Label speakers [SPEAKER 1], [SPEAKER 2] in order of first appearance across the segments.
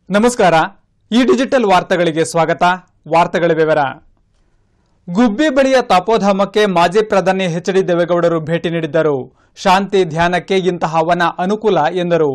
[SPEAKER 1] ನಮಸ್ಕಾರ ಈ ಡಿಜಿಟಲ್ ವಾರ್ತೆಗಳಿಗೆ ಸ್ವಾಗತ ವಾರ್ತೆಗಳ ವಿವರ ಗುಬ್ಬಿ ಬಳಿಯ ತಪೋಧಾಮಕ್ಕೆ ಮಾಜಿ ಪ್ರಧಾನಿ ಎಚ್ ಡಿ ದೇವೇಗೌಡರು ಭೇಟಿ ನೀಡಿದ್ದರು ಶಾಂತಿ ಧ್ಯಾನಕ್ಕೆ ಇಂತಹ ವನ ಅನುಕೂಲ ಎಂದರು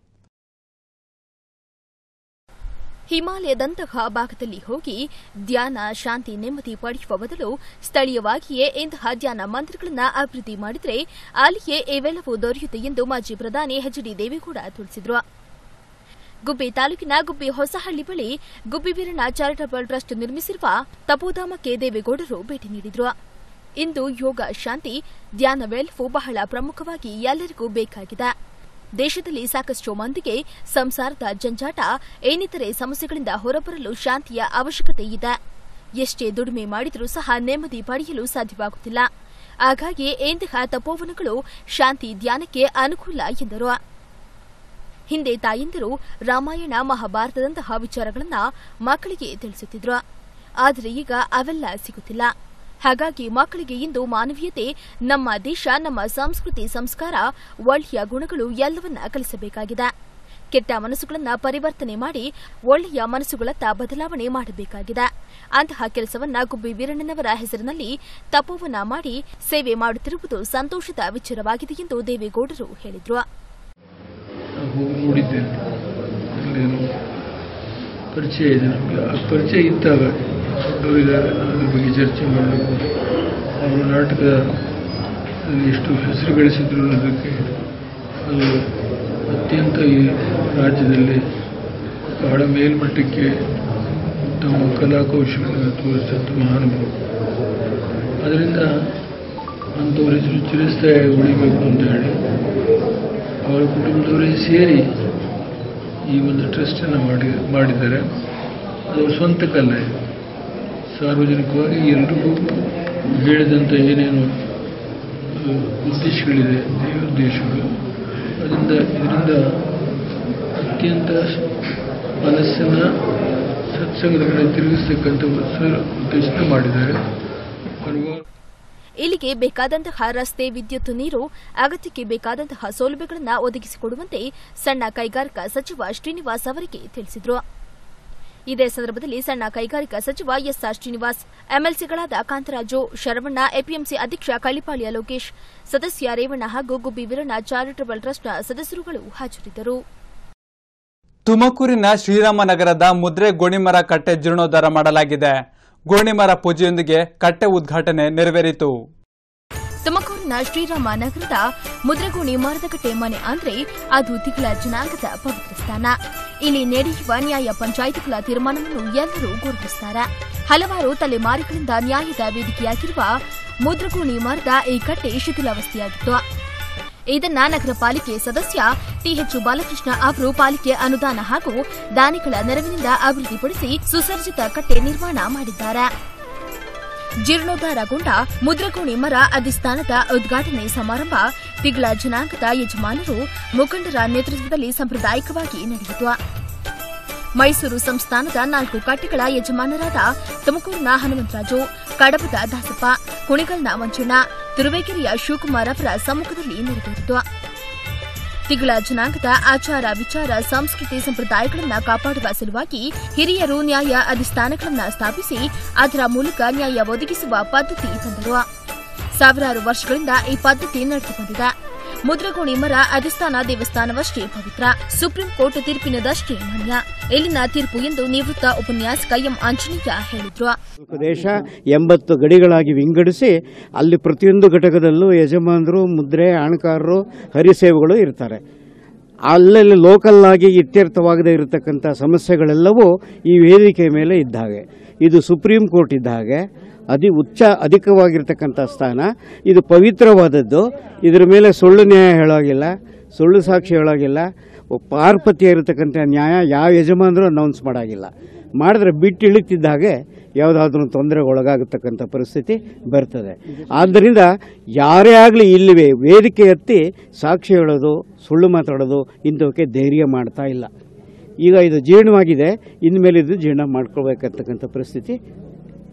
[SPEAKER 2] ಹಿಮಾಲಯದಂತಹ ಭಾಗದಲ್ಲಿ ಹೋಗಿ ಧ್ಯಾನ ಶಾಂತಿ ನೆಮ್ಮದಿ ಪಡೆಯುವ ಬದಲು ಸ್ಥಳೀಯವಾಗಿಯೇ ಇಂತಹ ಧ್ಯಾನ ಮಂದಿರಗಳನ್ನು ಅಭಿವೃದ್ಧಿ ಮಾಡಿದರೆ ಅಲ್ಲಿಯೇ ಇವೆಲ್ಲವೂ ದೊರೆಯುತ್ತೆ ಎಂದು ಮಾಜಿ ಪ್ರಧಾನಿ ಎಚ್ ಡಿ ದೇವೇಗೌಡ ತಿಳಿಸಿದರು ಗುಬ್ಬಿ ತಾಲೂಕಿನ ಗುಬ್ಬಿ ಹೊಸಹಳ್ಳಿ ಬಳಿ ಗುಬ್ಬಿ ವೀರಣ್ಣ ಚಾರಿಟಬಲ್ ಟ್ರಸ್ಟ್ ನಿರ್ಮಿಸಿರುವ ತಪೋಧಾಮಕ್ಕೆ ದೇವೇಗೌಡರು ಭೇಟಿ ನೀಡಿದರು ಇಂದು ಯೋಗ ಶಾಂತಿ ಧ್ಯಾನವೆಲ್ಲವೂ ಬಹಳ ಪ್ರಮುಖವಾಗಿ ಎಲ್ಲರಿಗೂ ಬೇಕಾಗಿದೆ ದೇಶದಲ್ಲಿ ಸಾಕಷ್ಟು ಮಂದಿಗೆ ಸಂಸಾರದ ಜಂಜಾಟ ಏನಿತರೆ ಸಮಸ್ಯೆಗಳಿಂದ ಹೊರಬರಲು ಶಾಂತಿಯ ಅವಶ್ಯಕತೆ ಇದೆ ಎಷ್ಟೇ ದುಡಿಮೆ ಮಾಡಿದರೂ ಸಹ ನೆಮ್ಮದಿ ಪಡೆಯಲು ಸಾಧ್ಯವಾಗುತ್ತಿಲ್ಲ ಹಾಗಾಗಿ ಇಂತಹ ತಪೋವನಗಳು ಶಾಂತಿ ಧ್ಯಾನಕ್ಕೆ ಅನುಕೂಲ ಎಂದರು ಹಿಂದೆ ತಾಯಂದಿರು ರಾಮಾಯಣ ಮಹಾಭಾರತದಂತಹ ವಿಚಾರಗಳನ್ನ ಮಕ್ಕಳಿಗೆ ತಿಳಿಸುತ್ತಿದ್ರು ಆದರೆ ಈಗ ಅವೆಲ್ಲ ಸಿಗುತ್ತಿಲ್ಲ ಹಾಗಾಗಿ ಮಕ್ಕಳಿಗೆ ಇಂದು ಮಾನವೀಯತೆ ನಮ್ಮ ದೇಶ ನಮ್ಮ ಸಂಸ್ಕೃತಿ ಸಂಸ್ಕಾರ ಒಳ್ಳೆಯ ಗುಣಗಳು ಎಲ್ಲವನ್ನ ಕಲಿಸಬೇಕಾಗಿದೆ ಕೆಟ್ಟ ಮನಸ್ಸುಗಳನ್ನ ಪರಿವರ್ತನೆ ಮಾಡಿ ಒಳ್ಳೆಯ ಮನಸ್ಸುಗಳತ್ತ ಬದಲಾವಣೆ ಮಾಡಬೇಕಾಗಿದೆ ಅಂತಹ ಕೆಲಸವನ್ನ ಗುಬ್ಬಿ ವೀರಣ್ಣನವರ ಹೆಸರಿನಲ್ಲಿ ತಪೋವನ ಮಾಡಿ ಸೇವೆ ಮಾಡುತ್ತಿರುವುದು ಸಂತೋಷದ ವಿಚಾರವಾಗಿದೆ ಎಂದು ದೇವೇಗೌಡರು ಹೇಳಿದರು
[SPEAKER 3] ಹೋಗಿ ನೋಡಿದ್ದೇನೆ ಅಲ್ಲೇನು ಪರಿಚಯ ಇದೆ ನಮಗೆ ಆ ಪರಿಚಯ ಇದ್ದಾಗ ದೊಡ್ಡವರಿದ್ದಾರೆ ಅದ್ರ ಬಗ್ಗೆ ಚರ್ಚೆ ಮಾಡಬೇಕು ಅವರು ನಾಟಕ ಎಷ್ಟು ಹೆಸರು ಗಳಿಸಿದ್ರು ಅನ್ನೋದಕ್ಕೆ ಅದು ಅತ್ಯಂತ ಈ ರಾಜ್ಯದಲ್ಲಿ ಬಹಳ ಮೇಲ್ಮಟ್ಟಕ್ಕೆ ತಮ್ಮ ಕಲಾಕೌಶಲ್ಯವನ್ನು ತೋರಿಸಿದಂಥ ಮಹಾನುಭಾವರು ಅದರಿಂದ ಅಂಥವ್ರ ಹೆಸರು ಚಿರಸ್ಥಾಯಿ ಉಳಿಬೇಕು ಅಂತ ಹೇಳಿ ಅವರ ಕುಟುಂಬದವರೇ ಸೇರಿ ಈ ಒಂದು ಟ್ರಸ್ಟನ್ನು ಮಾಡಿ ಮಾಡಿದ್ದಾರೆ ಅದು ಅವ್ರ ಸ್ವಂತ ಕಲ್ಲ ಇದು ಸಾರ್ವಜನಿಕವಾಗಿ ಎಲ್ರಿಗೂ ಹೇಳಿದಂಥ ಏನೇನು ಆ, ಉದ್ದೇಶಗಳಿದೆ ದೇವೋದ್ದೇಶಗಳು ಅದರಿಂದ ಇದರಿಂದ ಅತ್ಯಂತ ಮನಸ್ಸನ್ನು ಸತ್ಸಂಗದ ಕಡೆ ತಿರುಗಿಸ್ತಕ್ಕಂಥ ಉತ್ಸ- ಉದ್ದೇಶನ ಮಾಡಿದ್ದಾರೆ ಹಲವಾರು
[SPEAKER 2] ಇಲ್ಲಿಗೆ ಬೇಕಾದಂತಹ ರಸ್ತೆ ವಿದ್ಯುತ್ ನೀರು ಅಗತ್ಯಕ್ಕೆ ಬೇಕಾದಂತಹ ಸೌಲಭ್ಯಗಳನ್ನು ಒದಗಿಸಿಕೊಡುವಂತೆ ಸಣ್ಣ ಕೈಗಾರಿಕಾ ಸಚಿವ ಶ್ರೀನಿವಾಸ್ ಅವರಿಗೆ ತಿಳಿಸಿದರು ಇದೇ ಸಂದರ್ಭದಲ್ಲಿ ಸಣ್ಣ ಕೈಗಾರಿಕಾ ಸಚಿವ ಎಸ್ಆರ್ ಶ್ರೀನಿವಾಸ್ ಎಂಎಲ್ಸಿಗಳಾದ ಕಾಂತರಾಜು ಶರವಣ್ಣ ಎಪಿಎಂಸಿ ಅಧ್ಯಕ್ಷ ಕಳ್ಳಿಪಾಳ್ಯ ಲೋಕೇಶ್ ಸದಸ್ಯ ರೇವಣ್ಣ ಹಾಗೂ ಗುಬ್ಬಿ ವೀರಣ್ಣ ಚಾರಿಟಬಲ್ ಟ್ರಸ್ಟ್ನ ಸದಸ್ಯರುಗಳು ಹಾಜರಿದ್ದರು
[SPEAKER 1] ತುಮಕೂರಿನ ಶ್ರೀರಾಮನಗರದ ಮುದ್ರೆ ಗೋಣಿಮರ ಕಟ್ಟೆ ಜೀರ್ಣೋದ್ಧಾರ ಮಾಡಲಾಗಿದೆ ಗೋಣಿಮರ ಪೂಜೆಯೊಂದಿಗೆ ಕಟ್ಟೆ ಉದ್ಘಾಟನೆ ನೆರವೇರಿತು
[SPEAKER 2] ತುಮಕೂರಿನ ಶ್ರೀರಾಮ ನಗರದ ಮುದ್ರಗೋಣಿ ಮರದಕಟ್ಟೆ ಮನೆ ಅಂದ್ರೆ ಅದು ತಿಗಳ ಜನಾಂಗದ ಪವಿತ್ರ ಸ್ಥಾನ ಇಲ್ಲಿ ನಡೆಯುವ ನ್ಯಾಯ ಪಂಚಾಯಿತಿಗಳ ತೀರ್ಮಾನವನ್ನು ಎಲ್ಲರೂ ಗುರುತಿಸುತ್ತಾರೆ ಹಲವಾರು ತಲೆಮಾರಿಗಳಿಂದ ನ್ಯಾಯದ ವೇದಿಕೆಯಾಗಿರುವ ಮುದ್ರಗೋಣಿ ಮರದ ಈ ಕಟ್ಟೆ ಶಿಥಿಲಾವಸ್ಥೆಯಾಗಿತ್ತು ಇದನ್ನ ನಗರ ಪಾಲಿಕೆ ಸದಸ್ಯ ಟಿಎಚ್ ಬಾಲಕೃಷ್ಣ ಅವರು ಪಾಲಿಕೆ ಅನುದಾನ ಹಾಗೂ ದಾನಿಗಳ ನೆರವಿನಿಂದ ಅಭಿವೃದ್ಧಿಪಡಿಸಿ ಸುಸರ್ಜಿತ ಕಟ್ಟೆ ನಿರ್ಮಾಣ ಮಾಡಿದ್ದಾರೆ ಜೀರ್ಣೋದ್ಧಾರಗೊಂಡ ಮುದ್ರಗೋಣಿ ಮರ ಅಧಿಷ್ಠಾನದ ಉದ್ಘಾಟನೆ ಸಮಾರಂಭ ತಿಗಳ ಜನಾಂಗದ ಯಜಮಾನರು ಮುಖಂಡರ ನೇತೃತ್ವದಲ್ಲಿ ಸಾಂಪ್ರದಾಯಿಕವಾಗಿ ನಡೆಯಿತು ಮೈಸೂರು ಸಂಸ್ಥಾನದ ನಾಲ್ಕು ಕಟ್ಟೆಗಳ ಯಜಮಾನರಾದ ತುಮಕೂರಿನ ಹನುಮಂತರಾಜು ಕಡಬದ ದಾಸಪ್ಪ ಕುಣಿಗಲ್ನ ಮಂಜಣ್ಣ ತುರುವೇಕೆರೆಯ ಶಿವಕುಮಾರ್ ಅವರ ಸಮ್ಮುಖದಲ್ಲಿ ನೆರವೇರಿತು ತಿಗಳ ಜನಾಂಗದ ಆಚಾರ ವಿಚಾರ ಸಂಸ್ಕೃತಿ ಸಂಪ್ರದಾಯಗಳನ್ನು ಕಾಪಾಡುವ ಸಲುವಾಗಿ ಹಿರಿಯರು ನ್ಯಾಯ ಅಧಿಷ್ಠಾನಗಳನ್ನು ಸ್ಥಾಪಿಸಿ ಅದರ ಮೂಲಕ ನ್ಯಾಯ ಒದಗಿಸುವ ಪದ್ಧತಿ ತಂದರು ಸಾವಿರಾರು ವರ್ಷಗಳಿಂದ ಈ ಪದ್ಧತಿ ನಡೆದು ಬಂದಿದೆ ಮುದ್ರಗೋಣಿ ಮರ ಅಧಿಷ್ಠಾನ ದೇವಸ್ಥಾನವಷ್ಟೇ ಪವಿತ್ರ ಸುಪ್ರೀಂ ಕೋರ್ಟ್ ತೀರ್ಪಿನದಷ್ಟೇ ಮಾನ್ಯ ಇಲ್ಲಿನ ತೀರ್ಪು ಎಂದು ನಿವೃತ್ತ ಉಪನ್ಯಾಸಕ ಎಂ ಆಂಜನೇಯ ಹೇಳಿದ್ರು
[SPEAKER 4] ದೇಶ ಎಂಬತ್ತು ಗಡಿಗಳಾಗಿ ವಿಂಗಡಿಸಿ ಅಲ್ಲಿ ಪ್ರತಿಯೊಂದು ಘಟಕದಲ್ಲೂ ಯಜಮಾನರು ಮುದ್ರೆ ಹಣಕಾರರು ಹರಿಸೇವೆಗಳು ಇರ್ತಾರೆ ಅಲ್ಲಲ್ಲಿ ಲೋಕಲ್ ಆಗಿ ಇತ್ಯರ್ಥವಾಗದೇ ಇರತಕ್ಕಂಥ ಸಮಸ್ಯೆಗಳೆಲ್ಲವೂ ಈ ವೇದಿಕೆ ಮೇಲೆ ಇದ್ದ ಹಾಗೆ ಇದು ಸುಪ್ರೀಂ ಕೋರ್ಟ್ ಇದ್ದ ಹಾಗೆ ಅತಿ ಉಚ್ಚ ಅಧಿಕವಾಗಿರ್ತಕ್ಕಂಥ ಸ್ಥಾನ ಇದು ಪವಿತ್ರವಾದದ್ದು ಇದರ ಮೇಲೆ ಸುಳ್ಳು ನ್ಯಾಯ ಹೇಳೋಗಿಲ್ಲ ಸುಳ್ಳು ಸಾಕ್ಷಿ ಹೇಳೋಗಿಲ್ಲ ಪಾರ್ಪತ್ಯ ಇರತಕ್ಕಂಥ ನ್ಯಾಯ ಯಾವ ಯಜಮಾನರು ಅನೌನ್ಸ್ ಮಾಡೋಗಿಲ್ಲ ಮಾಡಿದ್ರೆ ಬಿಟ್ಟು ಇಳಿತಿದ್ದ ಹಾಗೆ ಯಾವುದಾದ್ರೂ ತೊಂದರೆಗೆ ಒಳಗಾಗತಕ್ಕಂಥ ಪರಿಸ್ಥಿತಿ ಬರ್ತದೆ ಆದ್ದರಿಂದ ಯಾರೇ ಆಗಲಿ ಇಲ್ಲಿವೆ ವೇದಿಕೆ ಎತ್ತಿ ಸಾಕ್ಷಿ ಹೇಳೋದು ಸುಳ್ಳು ಮಾತಾಡೋದು ಇಂಥವಕ್ಕೆ ಧೈರ್ಯ ಮಾಡ್ತಾ ಇಲ್ಲ ಈಗ ಇದು ಜೀರ್ಣವಾಗಿದೆ ಇನ್ಮೇಲೆ ಇದು ಜೀರ್ಣ ಮಾಡ್ಕೊಳ್ಬೇಕಂತಕ್ಕಂಥ ಪರಿಸ್ಥಿತಿ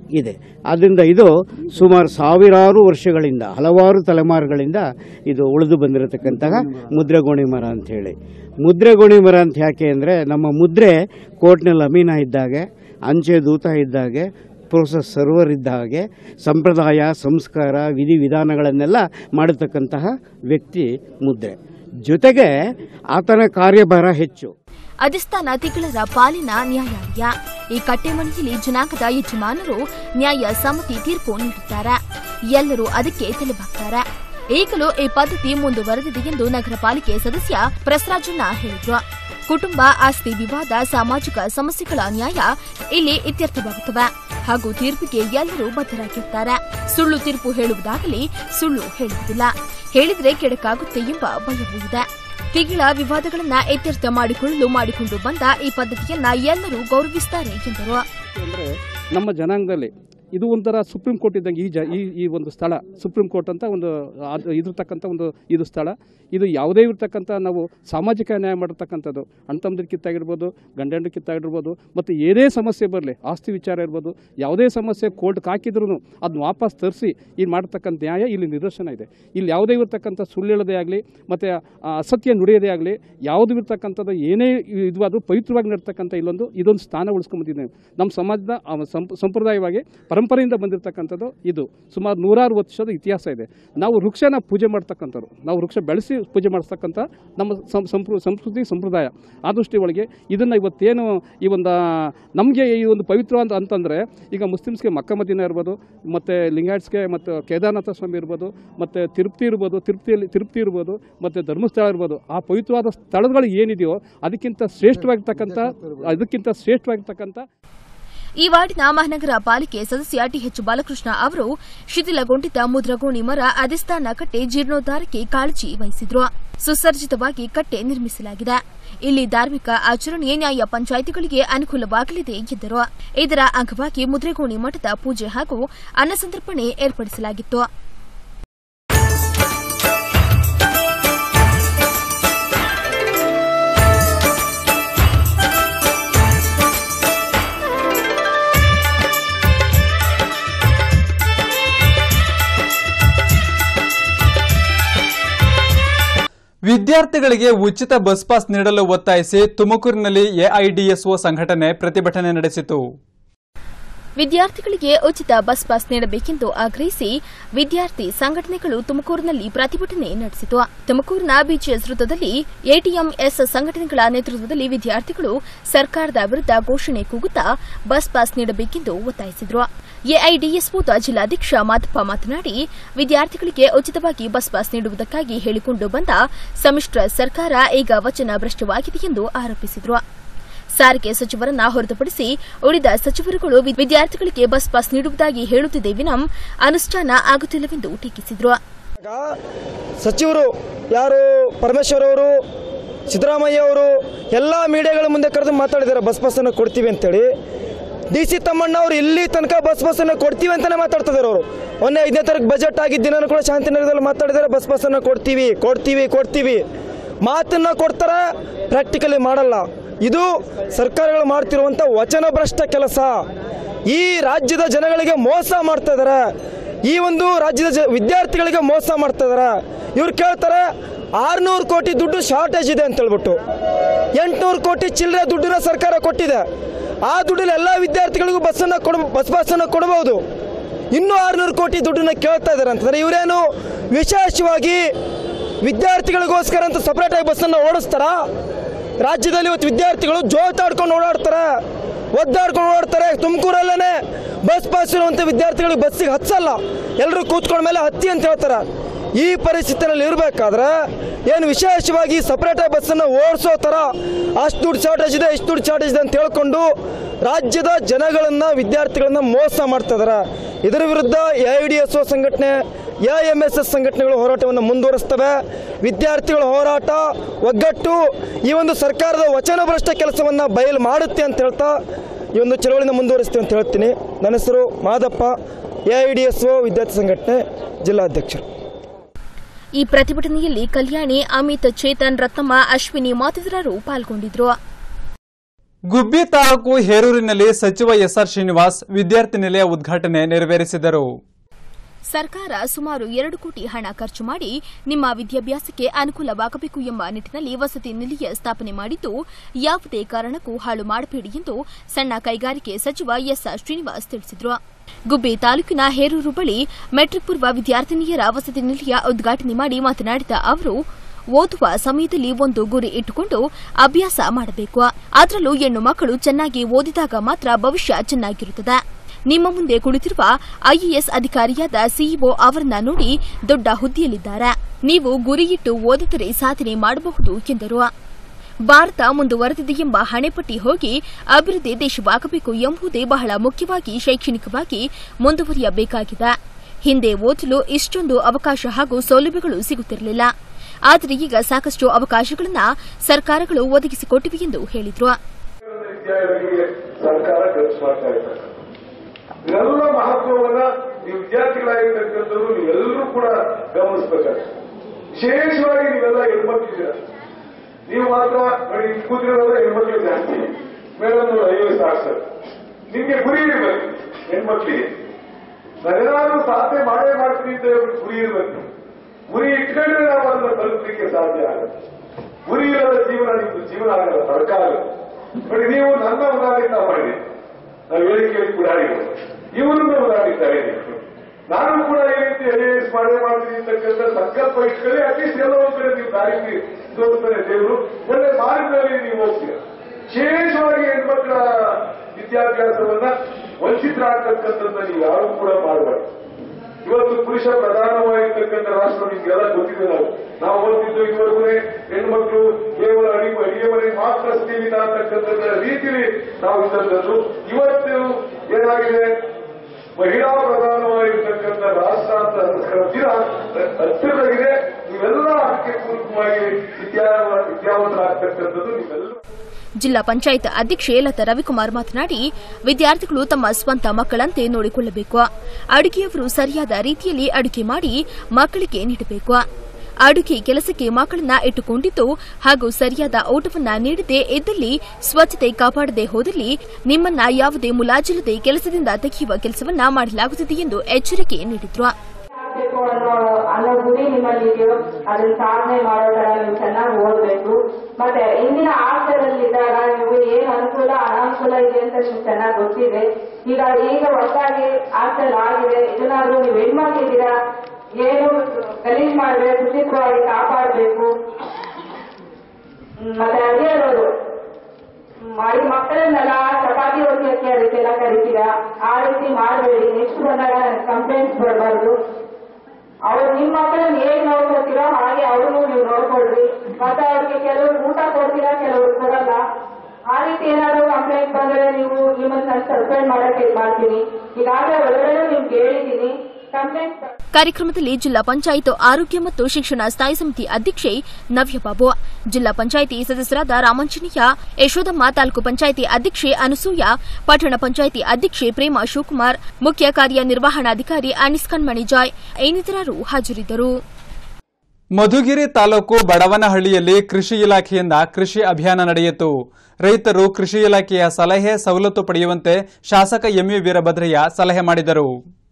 [SPEAKER 4] ಇದೆ ಆದ್ದರಿಂದ ಇದು ಸುಮಾರು ಸಾವಿರಾರು ವರ್ಷಗಳಿಂದ ಹಲವಾರು ತಲೆಮಾರುಗಳಿಂದ ಇದು ಉಳಿದು ಬಂದಿರತಕ್ಕಂತಹ ಮುದ್ರೆಗೋಣಿ ಮರ ಅಂತ ಹೇಳಿ ಮುದ್ರೆಗೋಣಿ ಮರ ಅಂತ ಯಾಕೆ ಅಂದರೆ ನಮ್ಮ ಮುದ್ರೆ ಕೋರ್ಟ್ನಲ್ಲಿ ಅಮೀನ ಇದ್ದಾಗೆ ಅಂಚೆ ದೂತ ಇದ್ದಾಗೆ ಪ್ರೋಸೆಸ್ ಸರ್ವರ್ ಇದ್ದ ಹಾಗೆ ಸಂಪ್ರದಾಯ ಸಂಸ್ಕಾರ ವಿಧಿವಿಧಾನಗಳನ್ನೆಲ್ಲ ಮಾಡತಕ್ಕಂತಹ ವ್ಯಕ್ತಿ ಮುದ್ರೆ ಜೊತೆಗೆ ಆತನ ಕಾರ್ಯಭಾರ ಹೆಚ್ಚು
[SPEAKER 2] ಅಧಿಷ್ಠಾನ ತಿಗಳರ ಪಾಲಿನ ನ್ಯಾಯಾಲಯ ಈ ಕಟ್ಟೆಮನೆಯಲ್ಲಿ ಜನಾಂಗದ ಯಜಮಾನರು ನ್ಯಾಯ ಸಮ್ಮತಿ ತೀರ್ಪು ನೀಡುತ್ತಾರೆ ಎಲ್ಲರೂ ಅದಕ್ಕೆ ತಲೆಬಾಗ್ತಾರೆ ಈಗಲೂ ಈ ಪದ್ಧತಿ ಮುಂದುವರೆದಿದೆ ಎಂದು ನಗರ ಪಾಲಿಕೆ ಸದಸ್ಯ ಪ್ರಸರಾಜಣ್ಣ ಹೇಳಿದ್ರು ಕುಟುಂಬ ಆಸ್ತಿ ವಿವಾದ ಸಾಮಾಜಿಕ ಸಮಸ್ಯೆಗಳ ನ್ಯಾಯ ಇಲ್ಲಿ ಇತ್ಯರ್ಥವಾಗುತ್ತವೆ ಹಾಗೂ ತೀರ್ಪಿಗೆ ಎಲ್ಲರೂ ಬದ್ಧರಾಗಿರ್ತಾರೆ ಸುಳ್ಳು ತೀರ್ಪು ಹೇಳುವುದಾಗಲಿ ಸುಳ್ಳು ಹೇಳುವುದಿಲ್ಲ ಹೇಳಿದ್ರೆ ಕೆಡಕಾಗುತ್ತೆ ಎಂಬ ಭಯವೂ ಇದೆ ತಿಂಗಳ ವಿವಾದಗಳನ್ನ ಇತ್ಯರ್ಥ ಮಾಡಿಕೊಳ್ಳಲು ಮಾಡಿಕೊಂಡು ಬಂದ ಈ ಪದ್ಧತಿಯನ್ನ ಎಲ್ಲರೂ ಗೌರವಿಸುತ್ತಾರೆ ಎಂದರು
[SPEAKER 5] ಅಂದರೆ ನಮ್ಮ ಜನಾಂಗದಲ್ಲಿ ಇದು ಒಂಥರ ಸುಪ್ರೀಂ ಕೋರ್ಟ್ ಇದ್ದಂಗೆ ಈ ಜ ಈ ಈ ಒಂದು ಸ್ಥಳ ಸುಪ್ರೀಂ ಕೋರ್ಟ್ ಅಂತ ಒಂದು ಅದು ಇದಿರ್ತಕ್ಕಂಥ ಒಂದು ಇದು ಸ್ಥಳ ಇದು ಯಾವುದೇ ಇರ್ತಕ್ಕಂಥ ನಾವು ಸಾಮಾಜಿಕ ನ್ಯಾಯ ಮಾಡಿರ್ತಕ್ಕಂಥದ್ದು ಅಣ್ತಮ್ಮದ್ರ ಕಿತ್ತಾಗಿರ್ಬೋದು ಗಂಡಂಡ ಕಿತ್ತಾಗಿರ್ಬೋದು ಮತ್ತು ಏನೇ ಸಮಸ್ಯೆ ಬರಲಿ ಆಸ್ತಿ ವಿಚಾರ ಇರ್ಬೋದು ಯಾವುದೇ ಸಮಸ್ಯೆ ಕೋರ್ಟ್ಗೆ ಹಾಕಿದ್ರು ಅದನ್ನ ವಾಪಸ್ ತರಿಸಿ ಇಲ್ಲಿ ಮಾಡತಕ್ಕಂಥ ನ್ಯಾಯ ಇಲ್ಲಿ ನಿದರ್ಶನ ಇದೆ ಇಲ್ಲಿ ಯಾವುದೇ ಇರ್ತಕ್ಕಂಥ ಸುಳ್ಳು ಹೇಳೋದೇ ಆಗಲಿ ಮತ್ತು ಅಸತ್ಯ ನುಡಿಯೋದೇ ಆಗಲಿ ಯಾವುದು ಇರ್ತಕ್ಕಂಥದ್ದು ಏನೇ ಇದು ಅದು ಪವಿತ್ರವಾಗಿ ನಡ್ತಕ್ಕಂಥ ಇಲ್ಲೊಂದು ಇದೊಂದು ಸ್ಥಾನ ಉಳಿಸ್ಕೊಂಬಂದಿದ್ದೇವೆ ನಮ್ಮ ಸಮಾಜದ ಆ, ಸಂಪ್- ಸಂಪ್ರದಾಯವಾಗಿ ಪರಂಪರೆಯಿಂದ ಬಂದಿರತಕ್ಕಂಥದ್ದು ಇದು ಸುಮಾರು ನೂರಾರು ವರ್ಷದ ಇತಿಹಾಸ ಇದೆ ನಾವು ವೃಕ್ಷನ ಪೂಜೆ ಮಾಡ್ತಕ್ಕಂಥವ್ರು ನಾವು ವೃಕ್ಷ ಬೆಳೆಸಿ ಪೂಜೆ ಮಾಡಿಸ್ತಕ್ಕಂಥ ನಮ್ಮ ಸಂ- ಸಂಪ್ರ ಸಂಸ್ಕೃತಿ ಸಂಪ್ರದಾಯ ಆ ದೃಷ್ಟಿ ಒಳಗೆ ಇದನ್ನು ಇವತ್ತೇನು ಈ ಒಂದು ನಮಗೆ ಈ ಒಂದು ಪವಿತ್ರ ಅಂತ ಅಂತಂದರೆ ಈಗ ಮುಸ್ಲಿಮ್ಸ್ಗೆ ಮಕ್ಕ ಮದೀನ ಇರ್ಬೋದು ಮತ್ತು ಲಿಂಗಾಯಟ್ಸ್ಗೆ ಮತ್ತು ಕೇದಾರನಾಥ ಸ್ವಾಮಿ ಇರ್ಬೋದು ಮತ್ತು ತಿರುಪತಿ ಇರ್ಬೋದು ತಿರುಪತಿಯಲ್ಲಿ ತಿರುಪತಿ ಇರ್ಬೋದು ಮತ್ತು ಧರ್ಮಸ್ಥಳ ಇರ್ಬೋದು ಆ ಪವಿತ್ರವಾದ ಸ್ಥಳಗಳು ಏನಿದೆಯೋ ಅದಕ್ಕಿಂತ ಶ್ರೇಷ್ಠವಾಗಿರ್ತಕ್ಕಂಥ ಅದಕ್ಕಿಂತ ಶ್ರೇಷ್ಠವಾಗಿರ್ತಕ್ಕಂಥ
[SPEAKER 2] ಈ ವಾರ್ಡಿನ ಮಹಾನಗರ ಪಾಲಿಕೆ ಸದಸ್ಯ ಟಿಎಚ್ ಬಾಲಕೃಷ್ಣ ಅವರು ಶಿಥಿಲಗೊಂಡಿದ್ದ ಮುದ್ರಗೋಣಿ ಮರ ಅಧಿಷ್ಠಾನ ಕಟ್ಟೆ ಜೀರ್ಣೋದ್ಧಾರಕ್ಕೆ ಕಾಳಜಿ ವಹಿಸಿದ್ರು ಸುಸರ್ಜಿತವಾಗಿ ಕಟ್ಟೆ ನಿರ್ಮಿಸಲಾಗಿದೆ ಇಲ್ಲಿ ಧಾರ್ಮಿಕ ಆಚರಣೆ ನ್ಯಾಯ ಪಂಚಾಯಿತಿಗಳಿಗೆ ಅನುಕೂಲವಾಗಲಿದೆ ಎಂದರು ಇದರ ಅಂಗವಾಗಿ ಮುದ್ರೆಗೋಣಿ ಮಠದ ಪೂಜೆ ಹಾಗೂ ಅನ್ನಸಂತರ್ಪಣೆ ಏರ್ಪಡಿಸಲಾಗಿತ್ತು
[SPEAKER 1] ವಿದ್ಯಾರ್ಥಿಗಳಿಗೆ ಉಚಿತ ಬಸ್ ಪಾಸ್ ನೀಡಲು ಒತ್ತಾಯಿಸಿ ತುಮಕೂರಿನಲ್ಲಿ ಎಐಡಿಎಸ್ಒ ಸಂಘಟನೆ ಪ್ರತಿಭಟನೆ ನಡೆಸಿತು
[SPEAKER 2] ವಿದ್ಯಾರ್ಥಿಗಳಿಗೆ ಉಚಿತ ಬಸ್ ಪಾಸ್ ನೀಡಬೇಕೆಂದು ಆಗ್ರಹಿಸಿ ವಿದ್ಯಾರ್ಥಿ ಸಂಘಟನೆಗಳು ತುಮಕೂರಿನಲ್ಲಿ ಪ್ರತಿಭಟನೆ ನಡೆಸಿತು ತುಮಕೂರಿನ ಬಿಜಿಎಸ್ ವೃತ್ತದಲ್ಲಿ ಎಟಿಎಂಎಸ್ ಸಂಘಟನೆಗಳ ನೇತೃತ್ವದಲ್ಲಿ ವಿದ್ಯಾರ್ಥಿಗಳು ಸರ್ಕಾರದ ವಿರುದ್ಧ ಘೋಷಣೆ ಕೂಗುತ್ತಾ ಬಸ್ ಪಾಸ್ ನೀಡಬೇಕೆಂದು ಒತ್ತಾಯಿಸಿದರು ಎಐಡಿಎಸ್ಒದ ಜಿಲ್ಲಾಧ್ಯಕ್ಷ ಮಾದಪ್ಪ ಮಾತನಾಡಿ ವಿದ್ಯಾರ್ಥಿಗಳಿಗೆ ಉಚಿತವಾಗಿ ಬಸ್ ಪಾಸ್ ನೀಡುವುದಕ್ಕಾಗಿ ಹೇಳಿಕೊಂಡು ಬಂದ ಸಮ್ಮಿಶ್ರ ಸರ್ಕಾರ ಈಗ ವಚನ ಭ್ರಷ್ಟವಾಗಿದೆ ಎಂದು ಆರೋಪಿಸಿದರು ಸಾರಿಗೆ ಸಚಿವರನ್ನ ಹೊರತುಪಡಿಸಿ ಉಳಿದ ಸಚಿವರುಗಳು ವಿ- ವಿದ್ಯಾರ್ಥಿಗಳಿಗೆ ಬಸ್ ಪಾಸ್ ನೀಡುವುದಾಗಿ ಹೇಳುತ್ತಿದೆ ವಿನಂ ಅನುಷ್ಠಾನ ಆಗುತ್ತಿಲ್ಲವೆಂದು ಟೀಕಿಸಿದರು
[SPEAKER 6] ಆಗ ಸಚಿವರು ಯಾರು ಪರಮೇಶ್ವರ್ ಅವರು ಸಿದ್ದರಾಮಯ್ಯ ಅವರು ಎಲ್ಲ ಮೀಡಿಯಾಗಳ ಮುಂದೆ ಕರೆದು ಮಾತಾಡಿದ್ದಾರೆ ಬಸ್ ಬಸ್ಸನ್ನು ಕೊಡ್ತೀವಿ ಅಂತೇಳಿ ಡಿ ಸಿ ತಮ್ಮಣ್ಣ ಅವರು ಇಲ್ಲಿ ತನಕ ಬಸ್ ಬಸ್ಸನ್ನು ಕೊಡ್ತೀವಿ ಅಂತಲೇ ಮಾತಾಡ್ತಿದ್ದಾರೆ ಅವರು ಮೊನ್ನೆ ಐದನೇ ತಾರೀಕು ಬಜೆಟ್ ಆಗಿದ್ದ ದಿನ ಕೂಡ ಶಾಂತಿನಗರದಲ್ಲಿ ಮಾತಾಡಿದ್ದಾರೆ ಬಸ್ ಬಸ್ಸನ್ನು ಕೊಡ್ತೀವಿ ಕೊಡ್ತೀವಿ ಕೊಡ್ತೀವಿ ಮಾತನ್ನ ಕೊಡ್ತಾರೆ ಪ್ರಾಕ್ಟಿಕಲಿ ಮಾಡಲ್ಲ ಇದು ಸರ್ಕಾರಗಳು ಮಾಡ್ತಿರುವಂಥ ವಚನಭ್ರಷ್ಟ ಕೆಲಸ ಈ ರಾಜ್ಯದ ಜನಗಳಿಗೆ ಮೋಸ ಮಾಡ್ತಾ ಇದ್ದಾರೆ ಈ ಒಂದು ರಾಜ್ಯದ ಜ ವಿದ್ಯಾರ್ಥಿಗಳಿಗೆ ಮೋಸ ಮಾಡ್ತಾ ಇದಾರೆ ಇವ್ರು ಕೇಳ್ತಾರೆ ಆರ್ನೂರು ಕೋಟಿ ದುಡ್ಡು ಶಾರ್ಟೇಜ್ ಇದೆ ಅಂತ ಹೇಳ್ಬಿಟ್ಟು ಎಂಟುನೂರು ಕೋಟಿ ಚಿಲ್ಲರೆ ದುಡ್ಡನ್ನ ಸರ್ಕಾರ ಕೊಟ್ಟಿದೆ ಆ ದುಡ್ಡಲ್ಲಿ ಎಲ್ಲ ವಿದ್ಯಾರ್ಥಿಗಳಿಗೂ ಬಸ್ಸನ್ನು ಕೊಡ ಬಸ್ ಬಸ್ಸನ್ನು ಕೊಡಬಹುದು ಇನ್ನೂ ಆರ್ನೂರು ಕೋಟಿ ದುಡ್ಡನ್ನ ಕೇಳ್ತಾ ಇದ್ದಾರೆ ಅಂತಂದ್ರೆ ಇವರೇನು ವಿಶೇಷವಾಗಿ ವಿದ್ಯಾರ್ಥಿಗಳಿಗೋಸ್ಕರ ಅಂತ ಸಪ್ರೇಟಾಗಿ ಬಸ್ಸನ್ನು ಓಡಿಸ್ತಾರಾ ರಾಜ್ಯದಲ್ಲಿ ಇವತ್ತು ವಿದ್ಯಾರ್ಥಿಗಳು ಜೋತಾಡ್ಕೊಂಡು ಓಡಾಡ್ತಾರೆ ಒದ್ದಾಡ್ಕೊಂಡು ಓಡಾಡ್ತಾರೆ ತುಮಕೂರಲ್ಲೇ ಬಸ್ ಪಾಸ್ ಇರುವಂಥ ವಿದ್ಯಾರ್ಥಿಗಳಿಗೆ ಬಸ್ಸಿಗೆ ಹತ್ಸಲ್ಲ ಎಲ್ಲರೂ ಕೂತ್ಕೊಂಡ ಮೇಲೆ ಹತ್ತಿ ಅಂತ ಹೇಳ್ತಾರೆ ಈ ಪರಿಸ್ಥಿತಿಯಲ್ಲಿ ಇರಬೇಕಾದ್ರೆ ಏನು ವಿಶೇಷವಾಗಿ ಸಪ್ರೇಟಾಗಿ ಬಸ್ಸನ್ನು ಓಡಿಸೋ ಥರ ಅಷ್ಟು ದುಡ್ಡು ಶಾರ್ಟೇಜ್ ಇದೆ ಇಷ್ಟು ದುಡ್ಡು ಶಾರ್ಟೇಜ್ ಇದೆ ಅಂತ ಹೇಳ್ಕೊಂಡು ರಾಜ್ಯದ ಜನಗಳನ್ನು ವಿದ್ಯಾರ್ಥಿಗಳನ್ನ ಮೋಸ ಮಾಡ್ತಾ ಇದ್ದಾರೆ ಇದರ ವಿರುದ್ಧ A I D S O ಸಂಘಟನೆ ಎ ಎಮ್ ಎಸ್ ಎಸ್ ಸಂಘಟನೆಗಳು ಹೋರಾಟವನ್ನು ಮುಂದುವರಿಸ್ತವೆ ವಿದ್ಯಾರ್ಥಿಗಳ ಹೋರಾಟ ಒಗ್ಗಟ್ಟು ಈ ಒಂದು ಸರ್ಕಾರದ ವಚನಭ್ರಷ್ಟ ಕೆಲಸವನ್ನು ಬಯಲು ಮಾಡುತ್ತೆ ಅಂತ ಹೇಳ್ತಾ ಈ ಒಂದು ಚಳವಳಿನ ಮುಂದುವರಿಸ್ತೀವಿ ಅಂತ ಹೇಳ್ತೀನಿ ನನ್ನ ಹೆಸರು Madappa A I D S O ವಿದ್ಯಾರ್ಥಿ ಸಂಘಟನೆ ಜಿಲ್ಲಾಧ್ಯಕ್ಷರು
[SPEAKER 2] ಈ ಪ್ರತಿಭಟನೆಯಲ್ಲಿ ಕಲ್ಯಾಣಿ ಅಮಿತ್ ಚೇತನ್ ರತ್ನಮ್ಮ ಅಶ್ವಿನಿ ಮತ್ತಿತರರು ಪಾಲ್ಗೊಂಡಿದ್ರು
[SPEAKER 1] ಗುಬ್ಬಿ ತಾಲೂಕು ಹೇರೂರಿನಲ್ಲಿ ಸಚಿವ ಎಸ್ಆರ್ ಶ್ರೀನಿವಾಸ್ ವಿದ್ಯಾರ್ಥಿ ನಿಲಯ ಉದ್ಘಾಟನೆ ನೆರವೇರಿಸಿದರು
[SPEAKER 2] ಸರ್ಕಾರ ಸುಮಾರು ಎರಡು ಕೋಟಿ ಹಣ ಖರ್ಚು ಮಾಡಿ ನಿಮ್ಮ ವಿದ್ಯಾಭ್ಯಾಸಕ್ಕೆ ಅನುಕೂಲವಾಗಬೇಕು ಎಂಬ ನಿಟ್ಟಿನಲ್ಲಿ ವಸತಿ ನಿಲಯ ಸ್ಥಾಪನೆ ಮಾಡಿದ್ದು ಯಾವುದೇ ಕಾರಣಕ್ಕೂ ಹಾಳು ಮಾಡಬೇಡಿ ಎಂದು ಸಣ್ಣ ಕೈಗಾರಿಕೆ ಸಚಿವ ಎಸ್ಆರ್ ಶ್ರೀನಿವಾಸ್ ತಿಳಿಸಿದರು ಗುಬ್ಬಿ ತಾಲೂಕಿನ ಹೇರೂರು ಬಳಿ ಮೆಟ್ರಿಕ್ ಪೂರ್ವ ವಿದ್ಯಾರ್ಥಿನಿಯರ ವಸತಿ ನಿಲಯ ಉದ್ಘಾಟನೆ ಮಾಡಿ ಮಾತನಾಡಿದ ಅವರು ಓದುವ ಸಮಯದಲ್ಲಿ ಒಂದು ಗುರಿ ಇಟ್ಟುಕೊಂಡು ಅಭ್ಯಾಸ ಮಾಡಬೇಕು ಅದರಲ್ಲೂ ಹೆಣ್ಣು ಮಕ್ಕಳು ಚೆನ್ನಾಗಿ ಓದಿದಾಗ ಮಾತ್ರ ಭವಿಷ್ಯ ಚೆನ್ನಾಗಿರುತ್ತದೆ ನಿಮ್ಮ ಮುಂದೆ ಕುಳಿತಿರುವ ಐಎಎಸ್ ಅಧಿಕಾರಿಯಾದ ಸಿಇಒ ಅವರನ್ನ ನೋಡಿ ದೊಡ್ಡ ಹುದ್ದೆಯಲ್ಲಿದ್ದಾರೆ ನೀವು ಗುರಿಯಿಟ್ಟು ಓದಿದರೆ ಸಾಧನೆ ಮಾಡಬಹುದು ಎಂದರು ಭಾರತ ಮುಂದುವರೆದಿದೆ ಎಂಬ ಹಣೆಪಟ್ಟಿ ಹೋಗಿ ಅಭಿವೃದ್ಧಿ ದೇಶವಾಗಬೇಕು ಎಂಬುದೇ ಬಹಳ ಮುಖ್ಯವಾಗಿ ಶೈಕ್ಷಣಿಕವಾಗಿ ಮುಂದುವರಿಯಬೇಕಾಗಿದೆ ಹಿಂದೆ ಓದಲು ಇಷ್ಟೊಂದು ಅವಕಾಶ ಹಾಗೂ ಸೌಲಭ್ಯಗಳು ಸಿಗುತ್ತಿರಲಿಲ್ಲ ಆದರೆ ಈಗ ಸಾಕಷ್ಟು ಅವಕಾಶಗಳನ್ನು ಸರ್ಕಾರಗಳು ಒದಗಿಸಿಕೊಟ್ಟಿವೆ ಎಂದು ಹೇಳಿದರು
[SPEAKER 7] ವಿದ್ಯಾರ್ಥಿಗಳಿಗೆ ಸರ್ಕಾರ ಖರ್ಚು ಮಾಡ್ತಾ ಇದ್ದಾರೆ ಇದೆಲ್ಲ ಮಹತ್ವವನ್ನ ನೀವು ವಿದ್ಯಾರ್ಥಿಗಳಾಗಿರ್ತಕ್ಕಂಥವ್ರು ನೀವೆಲ್ಲರೂ ಕೂಡ ಗಮನಿಸಬೇಕಾಗ್ತದೆ ವಿಶೇಷವಾಗಿ ನೀವೆಲ್ಲ ಹೆಣ್ಮಕ್ಳಿದ್ದೀರ ನೀವು ಮಾತ್ರ ನೋಡಿ ಇಲ್ಲಿ ಕೂತಿರೋರೆಲ್ಲ ಹೆಣ್ಮಕ್ಳು ಜಾಸ್ತಿ ಮೇಡಮ್ ಐವತ್ತು ಸಾವಿರ ಸರ್ ನಿಮ್ಗೆ ಗುರಿ ಇರಬೇಕು ಹೆಣ್ಮಕ್ಳಿಗೆ ನಾನೇನಾದ್ರೂ ಸಾಧನೆ ಮಾಡೇ ಮಾಡ್ತೀನಿ ಅಂತ ಹೇಳ್ಬಿಟ್ಟು ಗುರಿ ಇರಬೇಕು ಗುರಿ ಇಟ್ಕೊಂಡ್ರೆ ನಾವು ಅದನ್ನ ತಲುಪಲಿಕ್ಕೆ ಸಾಧ್ಯ ಆಗುತ್ತೆ ಗುರಿ ಇಲ್ಲದ ಜೀವನ ನಿಮ್ದು ಜೀವನ ಆಗಲ್ಲ ಬಡಕಾಗಲ್ಲ ನೋಡಿ ನೀವು ನನ್ನ ಉದಾಹರಣೆ ಮಾಡಿ ನಾವು ಹೇಳಿ ಕೇಳಿ ಉದಾಹರಣೆ ಇವರನ್ನ ಉದಾಹರಿದ್ದಾರೆ ನಾನು ಕೂಡ ಈ ರೀತಿ ಐಎಎಸ್ ಮಾಡೇ ಮಾಡ್ತೀನಿ ಅಂತಕ್ಕಂಥ ಸಂಕಲ್ಪ ಇಟ್ಕೊಳ್ಳಿ ಅಟ್ಲೀಸ್ಟ್ ಎಲ್ಲ ಒಂದ್ ಕಡೆ ನೀವು ದಾರಿ ತೋರಿಸ್ತಾನೆ ದೇವರು ಒಳ್ಳೆ ಮಾರ್ಗದಲ್ಲಿ ನೀವು ಹೋಗ್ತೀರ ವಿಶೇಷವಾಗಿ ಹೆಣ್ಮಕ್ಳ ವಿದ್ಯಾಭ್ಯಾಸವನ್ನ ವಂಚಿತರಾಗ್ತಕ್ಕಂಥದ್ದನ್ನ ನೀವು ಯಾರು ಕೂಡ ಮಾಡಬಾರ್ದು ಇವತ್ತು ಪುರುಷ ಪ್ರಧಾನವಾಗಿರ್ತಕ್ಕಂಥ ರಾಷ್ಟ್ರ ನಿಮ್ಗೆಲ್ಲ ಗೊತ್ತಿದೆ ನಾವು ನಾವು ಓದ್ತಿದ್ದು ಇದುವರೆಗೂ ಹೆಣ್ಮಕ್ಳು ಕೇವಲ ಅಡಿ ಅಡಿಗೆ ಮನೆ ಮಾತ್ರ ಸೀಮಿತ ಅಂತಕ್ಕಂಥ ರೀತಿಯಲ್ಲಿ ನಾವು ಇದ್ದಂಥದ್ದು ಇವತ್ತು ಏನಾಗಿದೆ ಮಹಿಳಾ ಪ್ರಧಾನವಾಗಿರ್ತಕ್ಕಂಥ ರಾಷ್ಟ್ರ ಅಂತ ದಿನ ಹತ್ತಿರದಾಗಿದೆ ನೀವೆಲ್ಲ ಅದಕ್ಕೆ ಪೂರಕವಾಗಿ ವಿದ್ಯಾ ವಿದ್ಯಾವಂತರಾಗ್ತಕ್ಕಂಥದ್ದು ನೀವೆಲ್ಲರೂ
[SPEAKER 2] ಜಿಲ್ಲಾ ಪಂಚಾಯತ್ ಅಧ್ಯಕ್ಷೆ ಲತಾ ರವಿಕುಮಾರ್ ಮಾತನಾಡಿ ವಿದ್ಯಾರ್ಥಿಗಳು ತಮ್ಮ ಸ್ವಂತ ಮಕ್ಕಳಂತೆ ನೋಡಿಕೊಳ್ಳಬೇಕು ಅಡುಗೆಯವರು ಸರಿಯಾದ ರೀತಿಯಲ್ಲಿ ಅಡುಗೆ ಮಾಡಿ ಮಕ್ಕಳಿಗೆ ನೀಡಬೇಕು ಅಡುಗೆ ಕೆಲಸಕ್ಕೆ ಮಕ್ಕಳನ್ನ ಇಟ್ಟುಕೊಂಡಿದ್ದು ಹಾಗೂ ಸರಿಯಾದ ಊಟವನ್ನ ನೀಡದೆ ಇದ್ದಲ್ಲಿ ಸ್ವಚ್ಛತೆ ಕಾಪಾಡದೆ ಹೋದಲ್ಲಿ ನಿಮ್ಮನ್ನ ಯಾವುದೇ ಮುಲಾಜಿಲ್ಲದೆ ಕೆಲಸದಿಂದ ತೆಗೆಯುವ ಕೆಲಸವನ್ನ ಮಾಡಲಾಗುತ್ತದೆ ಎಂದು ಎಚ್ಚರಿಕೆ ನೀಡಿದ್ರು
[SPEAKER 8] ಆಗ್ಬೇಕು ಅನ್ನೋ ಅನ್ನೋ ಗುರಿ ನಿಮ್ಮಲ್ಲಿ ಇದೆಯೋ ಅದನ್ನ ಸಾಧನೆ ಮಾಡೋ ತರ ನೀವು ಚೆನ್ನಾಗಿ ಓದ್ಬೇಕು ಮತ್ತೆ ಇಂದಿನ ಆರ್ಥದಲ್ಲಿದ್ದಾಗ ನೀವು ಏನ್ ಅನುಕೂಲ ಅನಾನುಕೂಲ ಇದೆ ಅಂತ ನಿಮ್ಗೆ ಚೆನ್ನಾಗಿ ಗೊತ್ತಿದೆ ಈಗ ಈಗ ಹೊಸದಾಗಿ ಆರ್ಥಲ್ ಆಗಿದೆ ಇದನ್ನಾದ್ರೂ ನೀವು ಹೆಣ್ಮಕ್ಳಿದ್ದೀರಾ ಏನು ಗಲೀಜ್ ಮಾಡದೆ ಶುಚಿತ್ವವಾಗಿ ಕಾಪಾಡಬೇಕು ಮತ್ತೆ ಅದೇ ಹೇಳೋದು ಮಾಡಿ ಮಕ್ಕಳನ್ನೆಲ್ಲ ಚಪಾತಿ ಹೊಲಿಯಕ್ಕೆ ಅದಕ್ಕೆಲ್ಲ ಕರಿತೀರಾ ಆ ರೀತಿ ಮಾಡಬೇಡಿ ನೆಕ್ಸ್ಟ್ ಬಂದಾಗ ಕಂಪ್ಲೇಂಟ್ಸ್ ಬರಬಾರ್ದು ಅವ್ರು ನಿಮ್ಮ ಮಕ್ಕಳನ್ನ ಹೇಗ್ ನೋಡ್ಕೊಳ್ತೀರೋ ಹಾಗೆ ಅವ್ರನ್ನೂ ನೀವು ನೋಡ್ಕೊಳ್ರಿ ಮತ್ತೆ ಅವ್ರಿಗೆ ಕೆಲವರು ಊಟ ಕೊಡ್ತೀರಾ ಕೆಲವರು ಕೊಡಲ್ಲ ಆ ರೀತಿ ಏನಾದ್ರು ಕಂಪ್ಲೇಂಟ್ ಬಂದ್ರೆ ನೀವು ನಿಮ್ಮನ್ನ ನಾನು ಸಸ್ಪೆಂಡ್ ಮಾಡಕ್ಕೆ ಇದ್ ಮಾಡ್ತೀನಿ ಈಗಾಗಲೇ ಒಳಗಡೆ ನಿಮ್ಗೆ ಹೇಳಿದ್ದೀನಿ ಕಂಪ್ಲೇಂಟ್
[SPEAKER 2] ಕಾರ್ಯಕ್ರಮದಲ್ಲಿ ಜಿಲ್ಲಾ ಪಂಚಾಯತ್ ಆರೋಗ್ಯ ಮತ್ತು ಶಿಕ್ಷಣ ಸ್ಥಾಯಿ ಸಮಿತಿ ಅಧ್ಯಕ್ಷೆ ನವ್ಯಬಾಬು ಜಿಲ್ಲಾ ಪಂಚಾಯಿತಿ ಸದಸ್ಯರಾದ ರಾಮಾಂಜನೇಯ ಯಶೋದಮ್ಮ ತಾಲೂಕು ಪಂಚಾಯಿತಿ ಅಧ್ಯಕ್ಷೆ ಅನಸೂಯ ಪಟ್ಟಣ ಪಂಚಾಯಿತಿ ಅಧ್ಯಕ್ಷೆ ಪ್ರೇಮ ಶಿವಕುಮಾರ್ ಮುಖ್ಯ ಕಾರ್ಯನಿರ್ವಹಣಾಧಿಕಾರಿ ಅನಿಸ್ ಕಣ್ಮಣಿ ಜಾಯ್ ಇನ್ನಿತರರು ಹಾಜರಿದ್ದರು
[SPEAKER 1] ಮಧುಗಿರಿ ತಾಲೂಕು ಬಡವನಹಳ್ಳಿಯಲ್ಲಿ ಕೃಷಿ ಇಲಾಖೆಯಿಂದ ಕೃಷಿ ಅಭಿಯಾನ ನಡೆಯಿತು ರೈತರು ಕೃಷಿ ಇಲಾಖೆಯ ಸಲಹೆ ಸವಲತ್ತು ಪಡೆಯುವಂತೆ ಶಾಸಕ ಎಂವಿ ವೀರಭದ್ರಯ್ಯ ಸಲಹೆ ಮಾಡಿದರು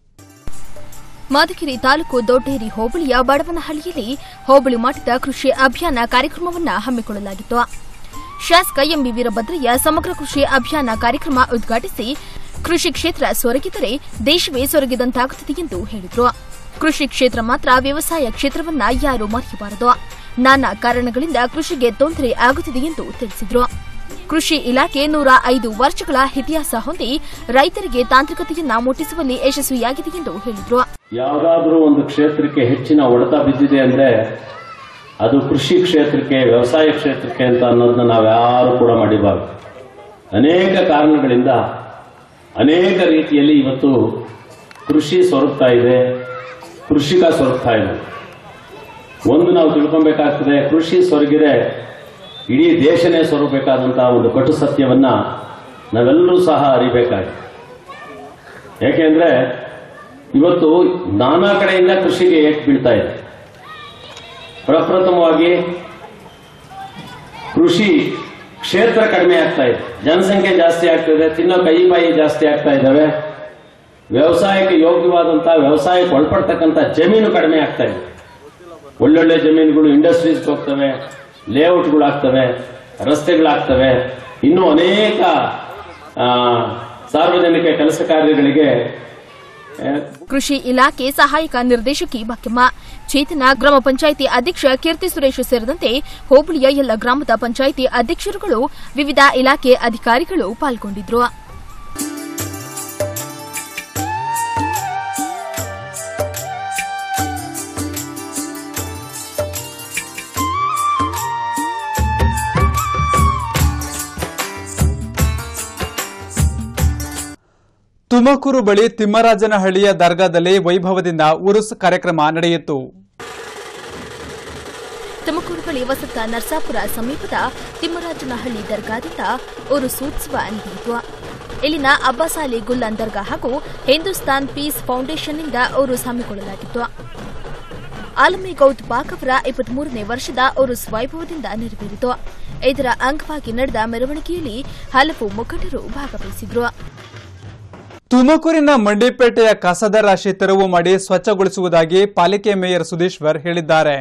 [SPEAKER 2] ಮಧುಗಿರಿ ತಾಲೂಕು ದೊಡ್ಡೇರಿ ಹೋಬಳಿಯ ಬಡವನಹಳ್ಳಿಯಲ್ಲಿ ಹೋಬಳಿ ಮಟ್ಟದ ಕೃಷಿ ಅಭಿಯಾನ ಕಾರ್ಯಕ್ರಮವನ್ನು ಹಮ್ಮಿಕೊಳ್ಳಲಾಗಿತ್ತು ಶಾಸಕ ಎಂಬಿ ವೀರಭದ್ರಯ್ಯ ಸಮಗ್ರ ಕೃಷಿ ಅಭಿಯಾನ ಕಾರ್ಯಕ್ರಮ ಉದ್ಘಾಟಿಸಿ ಕೃಷಿ ಕ್ಷೇತ್ರ ಸೊರಗಿದರೆ ದೇಶವೇ ಸೊರಗಿದಂತಾಗುತ್ತದೆ ಎಂದು ಹೇಳಿದರು ಕೃಷಿ ಕ್ಷೇತ್ರ ಮಾತ್ರ ವ್ಯವಸಾಯ ಕ್ಷೇತ್ರವನ್ನ ಯಾರೂ ಮರೆಯಬಾರದು ನಾನಾ ಕಾರಣಗಳಿಂದ ಕೃಷಿಗೆ ತೊಂದರೆ ಆಗುತ್ತಿದೆ ಎಂದು ತಿಳಿಸಿದರು ಕೃಷಿ ಇಲಾಖೆ ನೂರ ಐದು ವರ್ಷಗಳ ಇತಿಹಾಸ ಹೊಂದಿ ರೈತರಿಗೆ ತಾಂತ್ರಿಕತೆಯನ್ನ ಮುಟ್ಟಿಸುವಲ್ಲಿ ಯಶಸ್ವಿಯಾಗಿದೆ ಎಂದು ಹೇಳಿದರು
[SPEAKER 9] ಯಾವುದಾದ್ರೂ ಒಂದು ಕ್ಷೇತ್ರಕ್ಕೆ ಹೆಚ್ಚಿನ ಹೊಡೆತ ಬಿದ್ದಿದೆ ಅಂದ್ರೆ ಅದು ಕೃಷಿ ಕ್ಷೇತ್ರಕ್ಕೆ ವ್ಯವಸಾಯ ಕ್ಷೇತ್ರಕ್ಕೆ ಅಂತ ಅನ್ನೋದನ್ನ ನಾವ್ಯಾರು ಕೂಡ ಮಾಡಿಬಾರ್ದು ಅನೇಕ ಕಾರಣಗಳಿಂದ ಅನೇಕ ರೀತಿಯಲ್ಲಿ ಇವತ್ತು ಕೃಷಿ ಸೊರಗ್ತಾ ಇದೆ ಕೃಷಿಕ ಸೊರಗ್ತಾ ಇದೆ ಒಂದು ನಾವು ತಿಳ್ಕೊಬೇಕಾಗ್ತದೆ ಕೃಷಿ ಸೊರಗಿದ್ರೆ ಇಡೀ ದೇಶನೇ ಸೊರಗಬೇಕಾದಂತಹ ಒಂದು ಕಟು ಸತ್ಯವನ್ನ ನಾವೆಲ್ಲರೂ ಸಹ ಅರಿಬೇಕಾಗಿದೆ ಯಾಕೆಂದ್ರೆ ಇವತ್ತು ನಾನಾ ಕಡೆಯಿಂದ ಕೃಷಿಗೆ ಏಟ್ ಬೀಳ್ತಾ ಇದೆ ಪ್ರಪ್ರಥಮವಾಗಿ ಕೃಷಿ ಕ್ಷೇತ್ರ ಕಡಿಮೆ ಆಗ್ತಾ ಇದೆ ಜನಸಂಖ್ಯೆ ಜಾಸ್ತಿ ಆಗ್ತದೆ ತಿನ್ನೋ ಕೈ ಬಾಯಿ ಜಾಸ್ತಿ ಆಗ್ತಾ ಇದ್ದಾವೆ ವ್ಯವಸಾಯಕ್ಕೆ ಯೋಗ್ಯವಾದಂತ ವ್ಯವಸಾಯಕ್ಕೆ ಒಳಪಡ್ತಕ್ಕಂಥ ಜಮೀನು ಕಡಿಮೆ ಆಗ್ತಾ ಇದೆ ಒಳ್ಳೊಳ್ಳೆ ಜಮೀನುಗಳು ಇಂಡಸ್ಟ್ರೀಸ್ ಹೋಗ್ತವೆ ಲೇಔಟ್ಗಳು ಆಗ್ತವೆ ರಸ್ತೆಗಳಾಗ್ತವೆ ಇನ್ನೂ ಅನೇಕ ಆ, ಸಾರ್ವಜನಿಕ ಕೆಲಸ ಕಾರ್ಯಗಳಿಗೆ ಆ,
[SPEAKER 2] ಕೃಷಿ ಇಲಾಖೆ ಸಹಾಯಕ ನಿರ್ದೇಶಕಿ ಬಕ್ಕಮ್ಮ ಚೇತನ ಗ್ರಾಮ ಪಂಚಾಯಿತಿ ಅಧ್ಯಕ್ಷ ಕೀರ್ತಿ ಸುರೇಶ್ ಸೇರಿದಂತೆ ಹೋಬಳಿಯ ಎಲ್ಲ ಗ್ರಾಮದ ಪಂಚಾಯಿತಿ ಅಧ್ಯಕ್ಷರುಗಳು ವಿವಿಧ ಇಲಾಖೆ ಅಧಿಕಾರಿಗಳು ಪಾಲ್ಗೊಂಡಿದ್ರು
[SPEAKER 1] ತುಮಕೂರು ಬಳಿ ತಿಮ್ಮರಾಜನಹಳ್ಳಿಯ ದರ್ಗಾದಲ್ಲಿ ವೈಭವದಿಂದ ಉರುಸ್ ಕಾರ್ಯಕ್ರಮ ನಡೆಯಿತು
[SPEAKER 2] ತುಮಕೂರು ಬಳಿ ವಸತ ನರಸಾಪುರ ಸಮೀಪದ ತಿಮ್ಮರಾಜನಹಳ್ಳಿ ದರ್ಗಾದಿಂದ ಉರುಸೋತ್ಸವ ನಡೆಯಿತು ಇಲ್ಲಿನ ಅಬ್ಬಾಸ್ ಅಲಿ ಗುಲ್ಲನ್ ದರ್ಗಾ ಹಾಗೂ ಹಿಂದೂಸ್ತಾನ್ ಪೀಸ್ ಫೌಂಡೇಶನ್ನಿಂದ ಉರುಸ್ ಹಮ್ಮಿಕೊಳ್ಳಲಾಗಿತ್ತು ಆಲಮೇಗೌದ್ ಪಾಕ್ ಅವರ ಇಪ್ಪತ್ಮೂರನೇ ವರ್ಷದ ಉರುಸ್ ವೈಭವದಿಂದ ನೆರವೇರಿತು ಇದರ ಅಂಗವಾಗಿ ನಡೆದ ಮೆರವಣಿಗೆಯಲ್ಲಿ ಹಲವು ಮುಖಂಡರು ಭಾಗವಹಿಸಿದ್ರು
[SPEAKER 1] ತುಮಕೂರಿನ ಮಂಡಿಪೇಟೆಯ ಕಸದ ರಾಶಿ ತೆರವು ಮಾಡಿ ಸ್ವಚ್ಛಗೊಳಿಸುವುದಾಗಿ ಪಾಲಿಕೆ ಮೇಯರ್ ಸುಧೀಶ್ವರ್ ಹೇಳಿದ್ದಾರೆ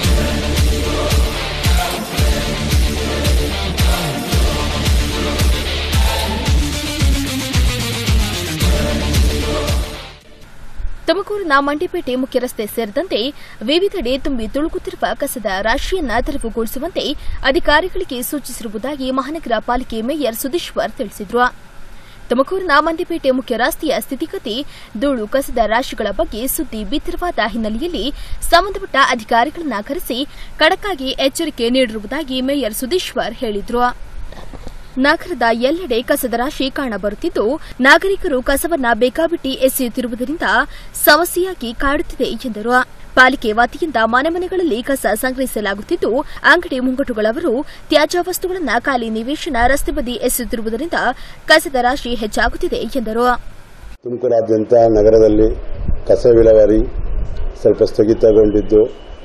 [SPEAKER 2] ತುಮಕೂರಿನ ಮಂಡಿಪೇಟೆ ಮುಖ್ಯ ರಸ್ತೆ ಸೇರಿದಂತೆ ವಿವಿಧೆಡೆ ತುಂಬಿ ತುಳುಕುತ್ತಿರುವ ಕಸದ ರಾಶಿಯನ್ನ ತೆರವುಗೊಳಿಸುವಂತೆ ಅಧಿಕಾರಿಗಳಿಗೆ ಸೂಚಿಸಿರುವುದಾಗಿ ಮಹಾನಗರ ಪಾಲಿಕೆ ಮೇಯರ್ ಸುಧೀಶ್ವರ್ ತಿಳಿಸಿದ್ರು ತುಮಕೂರಿನ ಮಂಡಿಪೇಟೆ ಮುಖ್ಯ ರಸ್ತೆಯ ಸ್ಥಿತಿಗತಿ ಧೂಳು ಕಸದ ರಾಶಿಗಳ ಬಗ್ಗೆ ಸುದ್ದಿ ಬಿತ್ತರವಾದ ಹಿನ್ನೆಲೆಯಲ್ಲಿ ಸಂಬಂಧಪಟ್ಟ ಅಧಿಕಾರಿಗಳನ್ನ ಕರೆಸಿ ಖಡಕ್ಕಾಗಿ ಎಚ್ಚರಿಕೆ ನೀಡಿರುವುದಾಗಿ ಮೇಯರ್ ಸುಧೀಶ್ವರ್ ಹೇಳಿದ್ರು ನಗರದ ಎಲ್ಲೆಡೆ ಕಸದ ರಾಶಿ ಕಾಣಬರುತ್ತಿದ್ದು ನಾಗರಿಕರು ಕಸವನ್ನ ಬೇಕಾಬಿಟ್ಟಿ ಎಸೆಯುತ್ತಿರುವುದರಿಂದ ಸಮಸ್ಯೆಯಾಗಿ ಕಾಡುತ್ತಿದೆ ಎಂದರು ಪಾಲಿಕೆ ವತಿಯಿಂದ ಮನೆ ಮನೆಗಳಲ್ಲಿ ಕಸ ಸಂಗ್ರಹಿಸಲಾಗುತ್ತಿದ್ದು ಅಂಗಡಿ ಮುಂಗಟ್ಟುಗಳವರು ತ್ಯಾಜ್ಯ ವಸ್ತುಗಳನ್ನು ಖಾಲಿ ನಿವೇಶನ ರಸ್ತೆ ಬದಿ ಎಸೆಯುತ್ತಿರುವುದರಿಂದ ಕಸದ ರಾಶಿ ಹೆಚ್ಚಾಗುತ್ತಿದೆ ಎಂದರು
[SPEAKER 10] ತುಮಕೂರಾದ್ಯಂತ ನಗರದಲ್ಲಿ ಕಸ ವಿಲೇವಾರಿ ಸ್ವಲ್ಪ ಸ್ಥಗಿತಗೊಂಡಿದ್ದು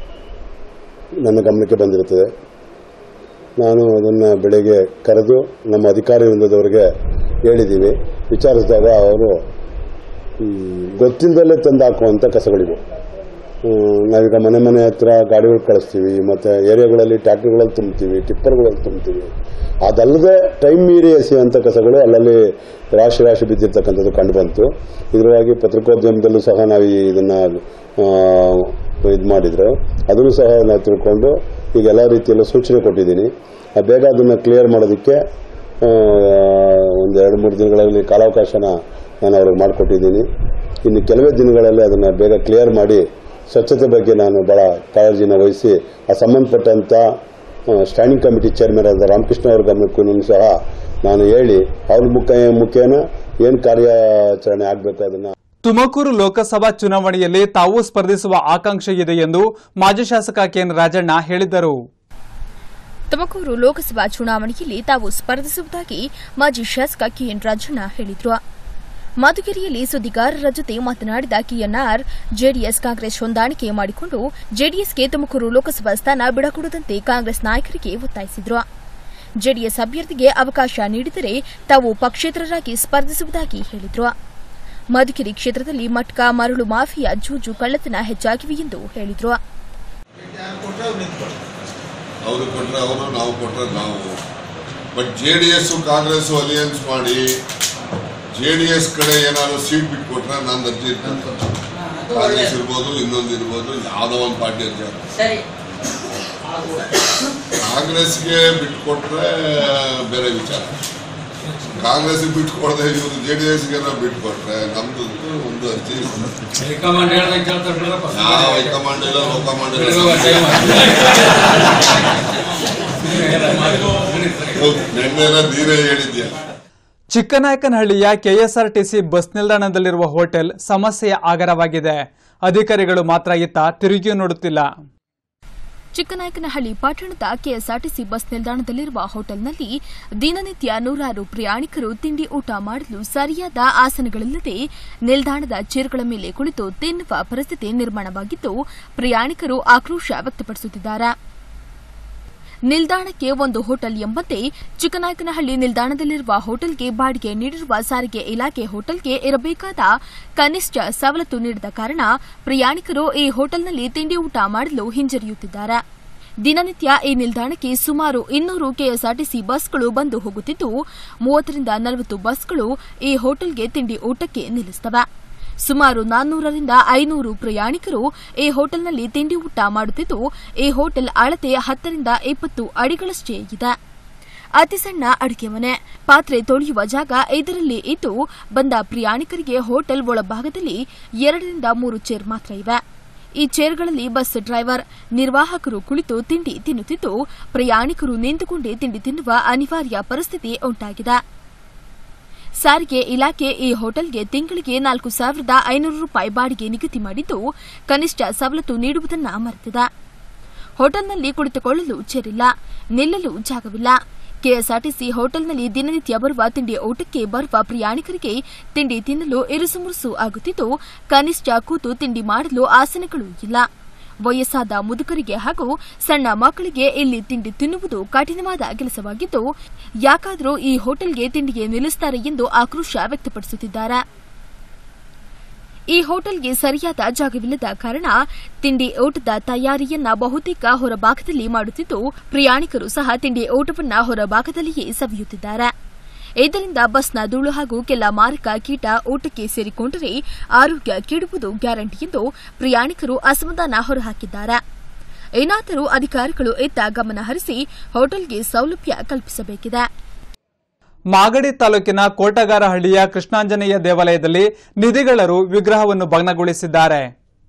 [SPEAKER 10] ನನ್ನ ಗಮನಕ್ಕೆ ಬಂದಿರುತ್ತದೆ ನಾನು ಅದನ್ನು ಬೆಳಗ್ಗೆ ಕರೆದು ನಮ್ಮ ಅಧಿಕಾರಿ ವೃಂದದವರಿಗೆ ಹೇಳಿದ್ದೀವಿ ವಿಚಾರಿಸಿದಾಗ ಅವರು ಮ್, ಗೊತ್ತಿಲ್ಲದಲ್ಲೇ ತಂದು ಹಾಕುವಂಥ ಕಸಗಳಿವು ಹ್ಮ್, ನಾವೀಗ ಮನೆ ಮನೆ ಹತ್ರ ಗಾಡಿಗಳು ಕಳಿಸ್ತೀವಿ ಮತ್ತು ಏರಿಯಾಗಳಲ್ಲಿ ಟ್ಯಾಕ್ಟರ್ಗಳಲ್ಲಿ ತುಂಬ್ತೀವಿ ಟಿಪ್ಪರ್ಗಳಲ್ಲಿ ತುಂಬ್ತೀವಿ ಅದಲ್ಲದೆ ಟೈಮ್ ಮೀರಿ ಎಸೆಯುವಂಥ ಕಸಗಳು ಅಲ್ಲಲ್ಲಿ ರಾಶಿ ರಾಶಿ ಬಿದ್ದಿರ್ತಕ್ಕಂಥದ್ದು ಕಂಡುಬಂತು ಇದರವಾಗಿ ಪತ್ರಿಕೋದ್ಯಮದಲ್ಲೂ ಸಹ ನಾವು ಇದನ್ನು ಇದು ಮಾಡಿದ್ರು ಅದನ್ನು ಸಹ ನಾವು ತಿಳ್ಕೊಂಡು ಈಗ ಎಲ್ಲ ರೀತಿಯಲ್ಲೂ ಸೂಚನೆ ಕೊಟ್ಟಿದ್ದೀನಿ ಆ ಬೇಗ ಅದನ್ನು ಕ್ಲಿಯರ್ ಮಾಡೋದಕ್ಕೆ ಆ, ಒಂದು ಎರಡು ಮೂರು ದಿನಗಳಲ್ಲಿ ಕಾಲಾವಕಾಶನ ನಾನು ಅವ್ರಿಗೆ ಮಾಡಿಕೊಟ್ಟಿದ್ದೀನಿ ಇನ್ನು ಕೆಲವೇ ದಿನಗಳಲ್ಲಿ ಅದನ್ನು ಬೇಗ ಕ್ಲಿಯರ್ ಮಾಡಿ ಸ್ವಚ್ಛತೆ ಬಗ್ಗೆ ನಾನು ಭಾಳ ಕಾಳಜಿನ ವಹಿಸಿ ಆ ಸಂಬಂಧಪಟ್ಟಂಥ ಸ್ಟ್ಯಾಂಡಿಂಗ್ ಕಮಿಟಿ ಚೇರ್ಮನ್ ಆದ ರಾಮಕೃಷ್ಣ ಅವ್ರ ಗಮನಕ್ಕೂ ಸಹ ನಾನು ಹೇಳಿ ಅವ್ರ ಮುಖ ಮುಖೇನ ಏನು ಕಾರ್ಯಾಚರಣೆ ಆಗಬೇಕು ಅದನ್ನು
[SPEAKER 1] ತುಮಕೂರು ಲೋಕಸಭಾ ಚುನಾವಣೆಯಲ್ಲಿ ತಾವು ಸ್ಪರ್ಧಿಸುವ ಆಕಾಂಕ್ಷೆ ಇದೆ ಎಂದು ಮಾಜಿ ಶಾಸಕ ಕೆಎನ್ ರಾಜಣ್ಣ ಹೇಳಿದ್ದರು
[SPEAKER 2] ತುಮಕೂರು ಲೋಕಸಭಾ ಚುನಾವಣೆಯಲ್ಲಿ ತಾವು ಸ್ಪರ್ಧಿಸುವುದಾಗಿ ಮಾಜಿ ಶಾಸಕ ಕೆಎನ್ ರಾಜಣ್ಣ ಹೇಳಿದ್ರು ಮಧುಗಿರಿಯಲ್ಲಿ ಸುದ್ದಿಗಾರರ ಜೊತೆ ಮಾತನಾಡಿದ ಕೆಎನ್ಆರ್ ಜೆಡಿಎಸ್ ಕಾಂಗ್ರೆಸ್ ಹೊಂದಾಣಿಕೆ ಮಾಡಿಕೊಂಡು ಜೆಡಿಎಸ್ಗೆ ತುಮಕೂರು ಲೋಕಸಭಾ ಸ್ಥಾನ ಬಿಡಕೊಡದಂತೆ ಕಾಂಗ್ರೆಸ್ ನಾಯಕರಿಗೆ ಒತ್ತಾಯಿಸಿದ್ರು ಜೆಡಿಎಸ್ ಅಭ್ಯರ್ಥಿಗೆ ಅವಕಾಶ ನೀಡಿದರೆ ತಾವು ಪಕ್ಷೇತರರಾಗಿ ಸ್ಪರ್ಧಿಸುವುದಾಗಿ ಹೇಳಿದ್ರು ಮಧುಗಿರಿ ಕ್ಷೇತ್ರದಲ್ಲಿ ಮಟ್ಕ ಮರಳು ಮಾಫಿಯಾ ಜೂಜು ಕಳ್ಳತನ ಹೆಚ್ಚಾಗಿವೆ ಎಂದು ಹೇಳಿದ್ರು
[SPEAKER 11] ಅವರು ಕೊಟ್ಟರೆ ಅವರು ನಾವು ಕೊಟ್ಟರೆ ನಾವು but J D S Congress alliance ಮಾಡಿ ಜೆ ಡಿ ಎಸ್ ಕಡೆ ಏನಾದ್ರು ಸೀಟ್ ಬಿಟ್ಕೊಟ್ರೆ ನಾನು ಅರ್ಜಿ ಇರ್ತಂತ ಕಾಂಗ್ರೆಸ್ ಇರ್ಬೋದು ಇನ್ನೊಂದು ಇರ್ಬೋದು ಯಾವುದೋ ಒಂದು ಪಾರ್ಟಿ ಅರ್ಜಿ ಹಾಕ್ತಾರೆ. ಕಾಂಗ್ರೆಸ್ಗೆ ಬಿಟ್ಕೊಟ್ರೆ ಬೇರೆ ವಿಚಾರ ಕಾಂಗ್ರೆಸ್ಗೆ ಬಿಟ್ಕೊಡದೆ ಇವರು ಜೆ ಡಿ ಎಸ್ಗೆ ಬಿಟ್ಕೊಟ್ರೆ ನಮ್ದು ಒಂದು ಅರ್ಜಿ
[SPEAKER 3] ಹೈಕಮಾಂಡ್ ಹೇಳ್ದಂಗೆ ಕೇಳ್ತಾರೆ ಬಿಡ್ರಪ್ಪ
[SPEAKER 11] ಯಾವ ಹೈಕಮಾಂಡ್ ಇಲ್ಲ ಲೋಕಮಾಂಡ್ ಇಲ್ಲ ನೆನ್ನೆನ ನೀರೇ ಹೇಳಿದ್ಯಾ
[SPEAKER 1] ಚಿಕ್ಕನಾಯಕನಹಳ್ಳಿಯ ಕೆಎಸ್ಆರ್ಟಿಸಿ ಬಸ್ ನಿಲ್ದಾಣದಲ್ಲಿರುವ ಹೋಟೆಲ್ ಸಮಸ್ಯೆಯ ಆಗರವಾಗಿದೆ ಅಧಿಕಾರಿಗಳು ಮಾತ್ರ ಇತ್ತ ತಿರುಗಿಯೂ ನೋಡುತ್ತಿಲ್ಲ
[SPEAKER 2] ಚಿಕ್ಕನಾಯಕನಹಳ್ಳಿ ಪಟ್ಟಣದ ಕೆಎಸ್ಆರ್ಟಿಸಿ ಬಸ್ ನಿಲ್ದಾಣದಲ್ಲಿರುವ ಹೋಟೆಲ್ನಲ್ಲಿ ದಿನನಿತ್ಯ ನೂರಾರು ಪ್ರಯಾಣಿಕರು ತಿಂಡಿ ಊಟ ಮಾಡಲು ಸರಿಯಾದ ಆಸನಗಳಿಲ್ಲದೆ ನಿಲ್ದಾಣದ ಚೇರ್ಗಳ ಮೇಲೆ ಕುಳಿತು ತಿನ್ನುವ ಪರಿಸ್ಥಿತಿ ನಿರ್ಮಾಣವಾಗಿದ್ದು ಪ್ರಯಾಣಿಕರು ಆಕ್ರೋಶ ವ್ಯಕ್ತಪಡಿಸುತ್ತಿದ್ದಾರೆ ನಿಲ್ದಾಣಕ್ಕೆ ಒಂದು ಹೋಟೆಲ್ ಎಂಬಂತೆ ಚಿಕ್ಕನಾಯಕನಹಳ್ಳಿ ನಿಲ್ದಾಣದಲ್ಲಿರುವ ಹೋಟೆಲ್ಗೆ ಬಾಡಿಗೆ ನೀಡಿರುವ ಸಾರಿಗೆ ಇಲಾಖೆ ಹೋಟೆಲ್ಗೆ ಇರಬೇಕಾದ ಕನಿಷ್ಠ ಸವಲತ್ತು ನೀಡದ ಕಾರಣ ಪ್ರಯಾಣಿಕರು ಈ ಹೋಟೆಲ್ನಲ್ಲಿ ತಿಂಡಿ ಊಟ ಮಾಡಲು ಹಿಂಜರಿಯುತ್ತಿದ್ದಾರೆ ದಿನನಿತ್ಯ ಈ ನಿಲ್ದಾಣಕ್ಕೆ ಸುಮಾರು ಇನ್ನೂರು ಕೆಎಸ್ಆರ್ಟಿಸಿ ಬಸ್ಗಳು ಬಂದು ಹೋಗುತ್ತಿದ್ದು ಮೂವತ್ತರಿಂದ ನಲವತ್ತು ಬಸ್ಗಳು ಈ ಹೋಟೆಲ್ಗೆ ತಿಂಡಿ ಊಟಕ್ಕೆ ನಿಲ್ಲಿಸುತ್ತವೆ ಸುಮಾರು ನಾನ್ನೂರರಿಂದ ಐನೂರು ಪ್ರಯಾಣಿಕರು ಈ ಹೋಟೆಲ್ನಲ್ಲಿ ತಿಂಡಿ ಊಟ ಮಾಡುತ್ತಿದ್ದು ಈ ಹೋಟೆಲ್ ಅಳತೆ ಹತ್ತರಿಂದ ಇಪ್ಪತ್ತು ಅಡಿಗಳಷ್ಟೇ ಇದೆ ಅತಿ ಸಣ್ಣ ಅಡುಗೆ ಮನೆ ಪಾತ್ರೆ ತೊಳೆಯುವ ಜಾಗ ಇದರಲ್ಲಿ ಇದ್ದು ಬಂದ ಪ್ರಯಾಣಿಕರಿಗೆ ಹೋಟೆಲ್ ಒಳಭಾಗದಲ್ಲಿ ಎರಡರಿಂದ ಮೂರು ಚೇರ್ ಮಾತ್ರ ಇವೆ ಈ ಚೇರ್ಗಳಲ್ಲಿ ಬಸ್ ಡ್ರೈವರ್ ನಿರ್ವಾಹಕರು ಕುಳಿತು ತಿಂಡಿ ತಿನ್ನುತ್ತಿದ್ದು ಪ್ರಯಾಣಿಕರು ನಿಂತುಕೊಂಡೇ ತಿಂಡಿ ತಿನ್ನುವ ಅನಿವಾರ್ಯ ಪರಿಸ್ಥಿತಿ ಉಂಟಾಗಿದೆ ಸಾರಿಗೆ ಇಲಾಖೆ ಈ ಹೋಟೆಲ್ಗೆ ತಿಂಗಳಿಗೆ ನಾಲ್ಕು ಸಾವಿರದ ಐನೂರು ರೂಪಾಯಿ ಬಾಡಿಗೆ ನಿಗದಿ ಮಾಡಿದ್ದು ಕನಿಷ್ಠ ಸವಲತ್ತು ನೀಡುವುದನ್ನ ಮರೆತಿದೆ ಹೋಟೆಲ್ನಲ್ಲಿ ಕುಳಿತುಕೊಳ್ಳಲು ಚೇರಿಲ್ಲ ನಿಲ್ಲಲು ಜಾಗವಿಲ್ಲ ಕೆಎಸ್ಆರ್ಟಿಸಿ ಹೋಟೆಲ್ನಲ್ಲಿ ದಿನನಿತ್ಯ ಬರುವ ತಿಂಡಿ ಊಟಕ್ಕೆ ಬರುವ ಪ್ರಯಾಣಿಕರಿಗೆ ತಿಂಡಿ ತಿನ್ನಲು ಇರುಸುಮುರುಸು ಆಗುತ್ತಿದ್ದು ಕನಿಷ್ಠ ಕೂತು ತಿಂಡಿ ಮಾಡಲು ಆಸನಗಳು ಇಲ್ಲ ವಯಸ್ಸಾದ ಮುದುಕರಿಗೆ ಹಾಗೂ ಸಣ್ಣ ಮಕ್ಕಳಿಗೆ ಇಲ್ಲಿ ತಿಂಡಿ ತಿನ್ನುವುದು ಕಠಿಣವಾದ ಕೆಲಸವಾಗಿದ್ದು ಯಾಕಾದರೂ ಈ ಹೋಟೆಲ್ಗೆ ತಿಂಡಿಗೆ ನಿಲ್ಲಿಸುತ್ತಾರೆ ಎಂದು ಆಕ್ರೋಶ ವ್ಯಕ್ತಪಡಿಸುತ್ತಿದ್ದಾರೆ ಈ ಹೋಟೆಲ್ಗೆ ಸರಿಯಾದ ಜಾಗವಿಲ್ಲದ ಕಾರಣ ತಿಂಡಿ ಊಟದ ತಯಾರಿಯನ್ನ ಬಹುತೇಕ ಹೊರಭಾಗದಲ್ಲಿ ಮಾಡುತ್ತಿದ್ದು ಪ್ರಯಾಣಿಕರು ಸಹ ತಿಂಡಿ ಊಟವನ್ನ ಹೊರಭಾಗದಲ್ಲಿಯೇ ಸವಿಯುತ್ತಿದ್ದಾರೆ ಇದರಿಂದ ಬಸ್ನ ಧೂಳು ಹಾಗೂ ಕೆಲ ಮಾರಕ ಕೀಟ ಊಟಕ್ಕೆ ಸೇರಿಕೊಂಡರೆ ಆರೋಗ್ಯ ಕೆಡುವುದು ಗ್ಯಾರಂಟಿ ಎಂದು ಪ್ರಯಾಣಿಕರು ಅಸಮಾಧಾನ ಹೊರಹಾಕಿದ್ದಾರೆ ಏನಾದರೂ ಅಧಿಕಾರಿಗಳು ಇತ್ತ ಗಮನ ಹರಿಸಿ ಹೋಟೆಲ್ಗೆ ಸೌಲಭ್ಯ ಕಲ್ಪಿಸಬೇಕಿದೆ
[SPEAKER 1] ಮಾಗಡಿ ತಾಲೂಕಿನ ಕೋಟಗಾರಹಳ್ಳಿಯ ಕೃಷ್ಣಾಂಜನೇಯ ದೇವಾಲಯದಲ್ಲಿ ನಿಧಿಗಳರು ವಿಗ್ರಹವನ್ನು ಭಗ್ನಗೊಳಿಸಿದ್ದಾರೆ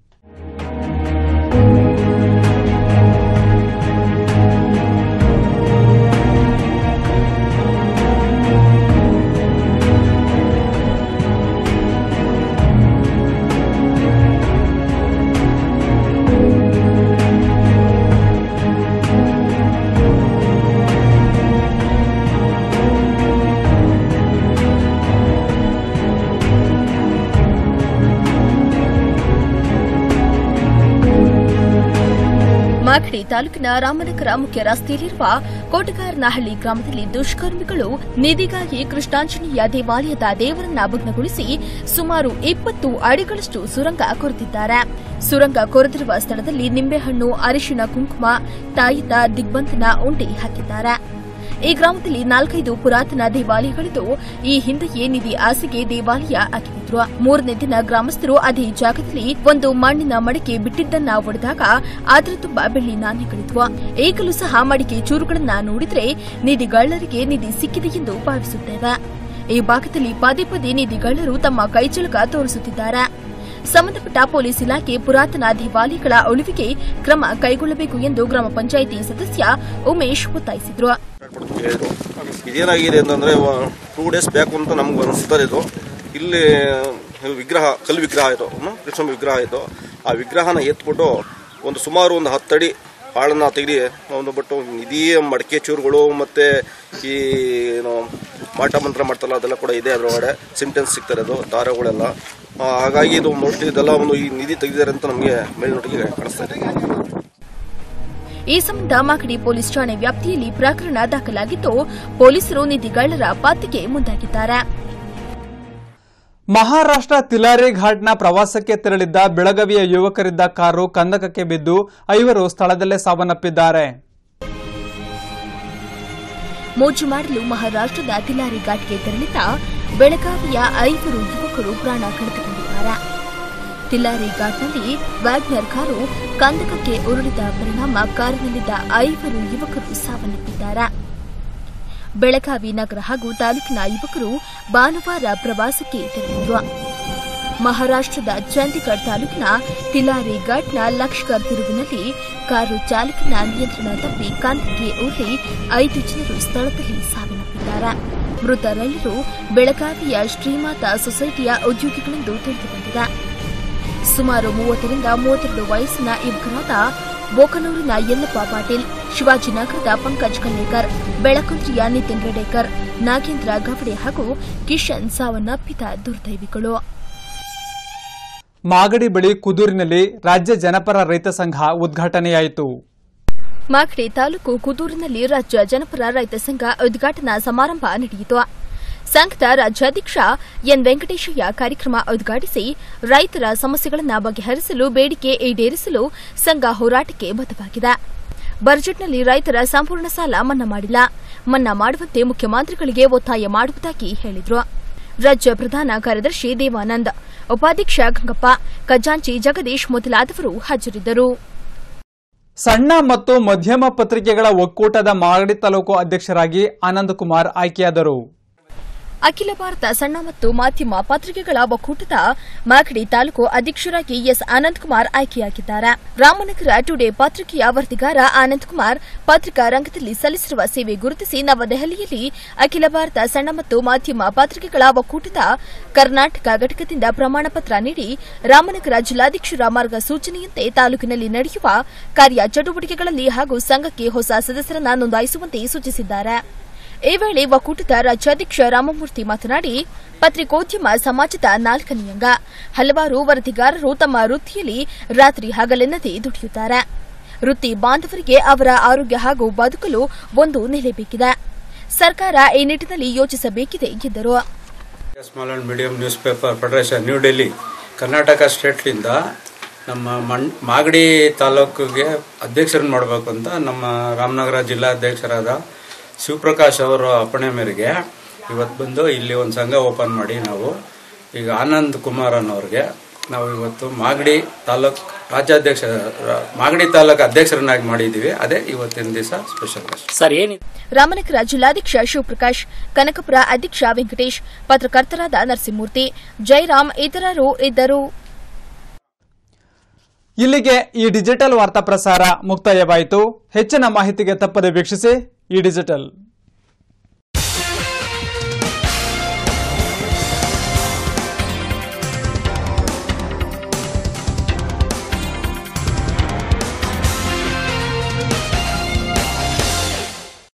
[SPEAKER 2] ಮಾಗಡಿ ತಾಲೂಕಿನ ರಾಮನಗರ ಮುಖ್ಯ ರಸ್ತೆಯಲ್ಲಿರುವ ಕೋಟಗಾರನಹಳ್ಳಿ ಗ್ರಾಮದಲ್ಲಿ ದುಷ್ಕರ್ಮಿಗಳು ನಿಧಿಗಾಗಿ ಕೃಷ್ಣಾಂಜನೇಯ ದೇವಾಲಯದ ದೇವರನ್ನ ಭಗ್ನಗೊಳಿಸಿ ಸುಮಾರು ಇಪ್ಪತ್ತು ಅಡಿಗಳಷ್ಟು ಸುರಂಗ ಕೊರೆದಿದ್ದಾರೆ ಸುರಂಗ ಕೊರೆದಿರುವ ಸ್ಥಳದಲ್ಲಿ ನಿಂಬೆಹಣ್ಣು ಅರಿಶಿಣ ಕುಂಕುಮ ತಾಯಿತ ದಿಗ್ಬಂಧನ ಉಂಡೆ ಹಾಕಿದ್ದಾರೆ ಈ ಗ್ರಾಮದಲ್ಲಿ ನಾಲ್ಕೈದು ಪುರಾತನ ದೇವಾಲಯಗಳಿದ್ದು ಈ ಹಿಂದೆಯೇ ನಿಧಿ ಆಸೆಗೆ ದೇವಾಲಯ ಅಗೆದಿದ್ರು ಮೂರನೇ ದಿನ ಗ್ರಾಮಸ್ಥರು ಅದೇ ಜಾಗದಲ್ಲಿ ಒಂದು ಮಣ್ಣಿನ ಮಡಿಕೆ ಬಿಟ್ಟಿದ್ದನ್ನ ಒಡೆದಾಗ ಅದರ ತುಂಬ ಬೆಳ್ಳಿ ನಾಣ್ಯಗಳಿದ್ವು ಈಗಲೂ ಸಹ ಮಡಿಕೆ ಚೂರುಗಳನ್ನ ನೋಡಿದ್ರೆ ನಿಧಿಗಳ್ಳರಿಗೆ ನಿಧಿ ಸಿಕ್ಕಿದೆ ಎಂದು ಭಾವಿಸುತ್ತೇವೆ ಈ ಭಾಗದಲ್ಲಿ ಪದೇ ಪದೇ ನಿಧಿಗಳ್ಳರು ತಮ್ಮ ಕೈಚಳಕ ತೋರಿಸುತ್ತಿದ್ದಾರೆ ಸಂಬಂಧಪಟ್ಟ ಪೊಲೀಸ್ ಇಲಾಖೆ ಪುರಾತನ ದೇವಾಲಯಗಳ ಉಳಿವಿಗೆ ಕ್ರಮ ಕೈಗೊಳ್ಳಬೇಕು ಎಂದು ಗ್ರಾಮ ಪಂಚಾಯಿತಿ ಸದಸ್ಯ ಉಮೇಶ್ ಒತ್ತಾಯಿಸಿದರು
[SPEAKER 12] ಹೇಳಿದ್ರು ಇದೇನಾಗಿದೆ ಅಂತಂದ್ರೆ ಟೂ ಡೇಸ್ ಬ್ಯಾಕ್ ಅಂತ ನಮ್ಗೆ ಅನಿಸ್ತದೆ ಇದು ಇಲ್ಲಿ ವಿಗ್ರಹ ಕಲ್ಲು ವಿಗ್ರಹ ಇದು ಹ್ಮ್? ಕೃಷ್ಣ ವಿಗ್ರಹ ಇದು ಆ ವಿಗ್ರಹನ ಎತ್ಬಿಟ್ಟು ಒಂದು ಸುಮಾರು ಒಂದು ಹತ್ತಡಿ ಆಳನ್ನ ತೆಗೆದು ಒಂದು ಬಟ್ಟು ನಿಧಿ ಮಡಕೆ ಚೂರುಗಳು ಮತ್ತೆ ಈ ಏನು ಮಾಟ ಮಂತ್ರ ಮಾಡ್ತಾರಲ್ಲ ಅದೆಲ್ಲ ಕೂಡ ಇದೆ ಅದರೊಳಗಡೆ ಸಿಂಟೆನ್ಸ್ ಸಿಗ್ತಾರೆ ಅದು ದಾರಗಳೆಲ್ಲ ಆ, ಹಾಗಾಗಿ ಇದು ಮೋಸ್ಟ್ಲಿ ಇದೆಲ್ಲ ಒಂದು ಈ ನಿಧಿ ತೆಗೆದಿದ್ದಾರೆ ಅಂತ ನಮಗೆ ಮೇಲ್ನೋಟಿಗೆ ಕಾಣಿಸ್ತಾ ಇದೆ
[SPEAKER 2] ಈ ಸಂಬಂಧ ಮಾಗಡಿ ಪೊಲೀಸ್ ಠಾಣೆ ವ್ಯಾಪ್ತಿಯಲ್ಲಿ ಪ್ರಕರಣ ದಾಖಲಾಗಿದ್ದು ಪೊಲೀಸರು ನಿಧಿಗಳ್ಳರ ಪತ್ತೆಗೆ ಮುಂದಾಗಿದ್ದಾರೆ
[SPEAKER 1] ಮಹಾರಾಷ್ಟ್ರ ತಿಲಾರಿ ಘಾಟ್ನ ಪ್ರವಾಸಕ್ಕೆ ತೆರಳಿದ್ದ ಬೆಳಗಾವಿಯ ಯುವಕರಿದ್ದ ಕಾರು ಕಂದಕಕ್ಕೆ ಬಿದ್ದು ಐವರು ಸ್ಥಳದಲ್ಲೇ ಸಾವನ್ನಪ್ಪಿದ್ದಾರೆ
[SPEAKER 2] ಮೋಜು ಮಾಡಲು ಮಹಾರಾಷ್ಟ್ರದ ತಿಲಾರಿ ಘಾಟ್ಗೆ ತೆರಳಿದ್ದ ಬೆಳಗಾವಿಯ ಐವರು ಯುವಕರು ಪ್ರಾಣ ಕಳೆದುಕೊಂಡಿದ್ದಾರೆ ತಿಲಾರಿ ಘಾಟ್ನಲ್ಲಿ ವ್ಯಾಗ್ನರ್ ಕಾರು ಕಂದಕಕ್ಕೆ ಉರುಳಿದ ಪರಿಣಾಮ ಕಾರಿನಲ್ಲಿದ್ದ ಐವರು ಯುವಕರು ಸಾವನ್ನಪ್ಪಿದ್ದಾರೆ ಬೆಳಗಾವಿ ನಗರ ಹಾಗೂ ತಾಲೂಕಿನ ಯುವಕರು ಭಾನುವಾರ ಪ್ರವಾಸಕ್ಕೆ ತೆರಳಿದ್ರು ಮಹಾರಾಷ್ಟ್ರದ ಚಂಡೀಗಢ ತಾಲೂಕಿನ ತಿಲಾರಿ ಘಾಟ್ನ ಲಷ್ಕರ್ ತಿರುವಿನಲ್ಲಿ ಕಾರು ಚಾಲಕನ ನಿಯಂತ್ರಣ ತಪ್ಪಿ ಕಂದಕ್ಕೆ ಉರುಳಿ ಐದು ಜನರು ಸ್ಥಳದಲ್ಲಿ ಸಾವನ್ನಪ್ಪಿದ್ದಾರೆ ಮೃತರೆಲ್ಲರೂ ಬೆಳಗಾವಿಯ ಶ್ರೀಮಾತಾ ಸೊಸೈಟಿಯ ಉದ್ಯೋಗಿಗಳೆಂದು ತಿಳಿದುಬಂದಿದೆ ಸುಮಾರು ಮೂವತ್ತರಿಂದ ಮೂವತ್ತೆರಡು ವಯಸ್ಸಿನ ಯುವಕರಾದ ಬೋಕನೂರಿನ ಯಲ್ಲಪ್ಪ ಪಾಟೀಲ್ ಶಿವಾಜಿನಗರದ ಪಂಕಜ್ ಕನ್ನೇಕರ್ ಬೆಳಕುಂದ್ರಿಯ ನಿತಿನ್ ರೆಡೇಕರ್ ನಾಗೇಂದ್ರ ಗವಡೆ ಹಾಗೂ ಕಿಶನ್ ಸಾವನ್ನಪ್ಪಿದ ದುರ್ದೈವಿಗಳು
[SPEAKER 1] ಮಾಗಡಿ ಬಳಿ ಕುದೂರಿನಲ್ಲಿ ರಾಜ್ಯ ಜನಪರ ರೈತ ಸಂಘ ಉದ್ಘಾಟನೆಯಾಯಿತು
[SPEAKER 2] ಮಾಗಡಿ ತಾಲೂಕು ಕುದೂರಿನಲ್ಲಿ ರಾಜ್ಯ ಜನಪರ ರೈತ ಸಂಘ ಉದ್ಘಾಟನಾ ಸಮಾರಂಭ ನಡೆಯಿತು ಸಂಘದ ರಾಜ್ಯಾಧ್ಯಕ್ಷ ಎನ್ ವೆಂಕಟೇಶಯ್ಯ ಕಾರ್ಯಕ್ರಮ ಉದ್ಘಾಟಿಸಿ ರೈತರ ಸಮಸ್ಯೆಗಳನ್ನು ಬಗೆಹರಿಸಲು ಬೇಡಿಕೆ ಈಡೇರಿಸಲು ಸಂಘ ಹೋರಾಟಕ್ಕೆ ಬದ್ಧವಾಗಿದೆ ಬಜೆಟ್ನಲ್ಲಿ ರೈತರ ಸಂಪೂರ್ಣ ಸಾಲ ಮನ್ನಾ ಮಾಡಿಲ್ಲ ಮನ್ನಾ ಮಾಡುವಂತೆ ಮುಖ್ಯಮಂತ್ರಿಗಳಿಗೆ ಒತ್ತಾಯ ಮಾಡುವುದಾಗಿ ಹೇಳಿದರು ರಾಜ್ಯ ಪ್ರಧಾನ ಕಾರ್ಯದರ್ಶಿ ದೇವಾನಂದ್ ಉಪಾಧ್ಯಕ್ಷ ಗಂಗಪ್ಪ ಖಜಾಂಚಿ ಜಗದೀಶ್ ಮೊದಲಾದವರು ಹಾಜರಿದ್ದರು
[SPEAKER 1] ಸಣ್ಣ ಮತ್ತು ಮಧ್ಯಮ ಪತ್ರಿಕೆಗಳ ಒಕ್ಕೂಟದ ಮಾಗಡಿ ತಾಲೂಕು ಅಧ್ಯಕ್ಷರಾಗಿ ಆನಂದ್ ಕುಮಾರ್ ಆಯ್ಕೆಯಾದರು
[SPEAKER 2] ಅಖಿಲ ಭಾರತ ಸಣ್ಣ ಮತ್ತು ಮಾಧ್ಯಮ ಪತ್ರಿಕೆಗಳ ಒಕ್ಕೂಟದ ಮಾಗಡಿ ತಾಲೂಕು ಅಧ್ಯಕ್ಷರಾಗಿ ಎಸ್ ಆನಂದ್ ಕುಮಾರ್ ಆಯ್ಕೆಯಾಗಿದ್ದಾರೆ ರಾಮನಗರ ಟುಡೇ ಪತ್ರಿಕೆಯ ವರದಿಗಾರ ಆನಂದ್ ಕುಮಾರ್ ಪತ್ರಿಕಾ ರಂಗದಲ್ಲಿ ಸಲ್ಲಿಸಿರುವ ಸೇವೆ ಗುರುತಿಸಿ ನವದೆಹಲಿಯಲ್ಲಿ ಅಖಿಲ ಭಾರತ ಸಣ್ಣ ಮತ್ತು ಮಾಧ್ಯಮ ಪತ್ರಿಕೆಗಳ ಒಕ್ಕೂಟದ ಕರ್ನಾಟಕ ಘಟಕದಿಂದ ಪ್ರಮಾಣ ಪತ್ರ ನೀಡಿ ರಾಮನಗರ ಜಿಲ್ಲಾಧ್ಯಕ್ಷರ ಮಾರ್ಗಸೂಚನೆಯಂತೆ ತಾಲೂಕಿನಲ್ಲಿ ನಡೆಯುವ ಕಾರ್ಯ ಚಟುವಟಿಕೆಗಳಲ್ಲಿ ಹಾಗೂ ಸಂಘಕ್ಕೆ ಹೊಸ ಸದಸ್ಯರನ್ನ ನೋಂದಾಯಿಸುವಂತೆ ಸೂಚಿಸಿದ್ದಾರೆ ಈ ವೇಳೆ ಒಕ್ಕೂಟದ ರಾಜ್ಯಾಧ್ಯಕ್ಷ ರಾಮಮೂರ್ತಿ ಮಾತನಾಡಿ ಪತ್ರಿಕೋದ್ಯಮ ಸಮಾಜದ ನಾಲ್ಕನೇ ಅಂಗ ಹಲವಾರು ವರದಿಗಾರರು ತಮ್ಮ ವೃತ್ತಿಯಲ್ಲಿ ರಾತ್ರಿ ಹಗಲೆನ್ನದೇ ದುಡಿಯುತ್ತಾರೆ ವೃತ್ತಿ ಬಾಂಧವರಿಗೆ ಅವರ ಆರೋಗ್ಯ ಹಾಗೂ ಬದುಕಲು ಒಂದು ನೆಲೆ ಬೇಕಿದೆ ಸರ್ಕಾರ ಈ ನಿಟ್ಟಿನಲ್ಲಿ ಯೋಚಿಸಬೇಕಿದೆ ಎಂದರು
[SPEAKER 13] small and medium newspaper federation New Delhi Karnataka ಸ್ಟೇಟ್ಲಿಂದ ನಮ್ಮ ಮಣ್ ಮಾಗಡಿ ತಾಲೂಕಿಗೆ ಅಧ್ಯಕ್ಷರನ್ನು ಮಾಡಬೇಕು ಅಂತ ನಮ್ಮ ರಾಮನಗರ ಜಿಲ್ಲಾಧ್ಯಕ್ಷರಾದ ಶಿವಪ್ರಕಾಶ್ ಅವರ ಅಪ್ಪಣೆ ಮೇರೆಗೆ ಇವತ್ತು ಬಂದು ಇಲ್ಲಿ ಒಂದು ಸಂಘ ಓಪನ್ ಮಾಡಿ ನಾವು ಈಗ ಆನಂದ್ ಕುಮಾರ್ ಅನ್ನೋರಿಗೆ ನಾವು ಇವತ್ತು ಮಾಗಡಿ ತಾಲೂಕ್ ರಾಜ್ಯಾಧ್ಯಕ್ಷ ರ- ಮಾಗಡಿ ತಾಲೂಕು ಅಧ್ಯಕ್ಷರನ್ನಾಗಿ ಮಾಡಿದ್ದೀವಿ ಅದೇ ಇವತ್ತಿನ ದಿವಸ ಸ್ಪೆಷಲ್
[SPEAKER 14] ಸರ್ ಏನಿದೆ
[SPEAKER 2] ರಾಮನಗರ ಜಿಲ್ಲಾಧ್ಯಕ್ಷ ಶಿವಪ್ರಕಾಶ್ ಕನಕಪುರ ಅಧ್ಯಕ್ಷ ವೆಂಕಟೇಶ್ ಪತ್ರಕರ್ತರಾದ ನರಸಿಂಹಮೂರ್ತಿ ಜಯರಾಮ್ ಇತರರು ಇದ್ದರು
[SPEAKER 1] ಇಲ್ಲಿಗೆ ಈ ಡಿಜಿಟಲ್ ವಾರ್ತಾ ಪ್ರಸಾರ ಮುಕ್ತಾಯವಾಯಿತು ಹೆಚ್ಚಿನ ಮಾಹಿತಿಗೆ ತಪ್ಪದೆ ವೀಕ್ಷಿಸಿ ಈ ಡಿಜಿಟಲ್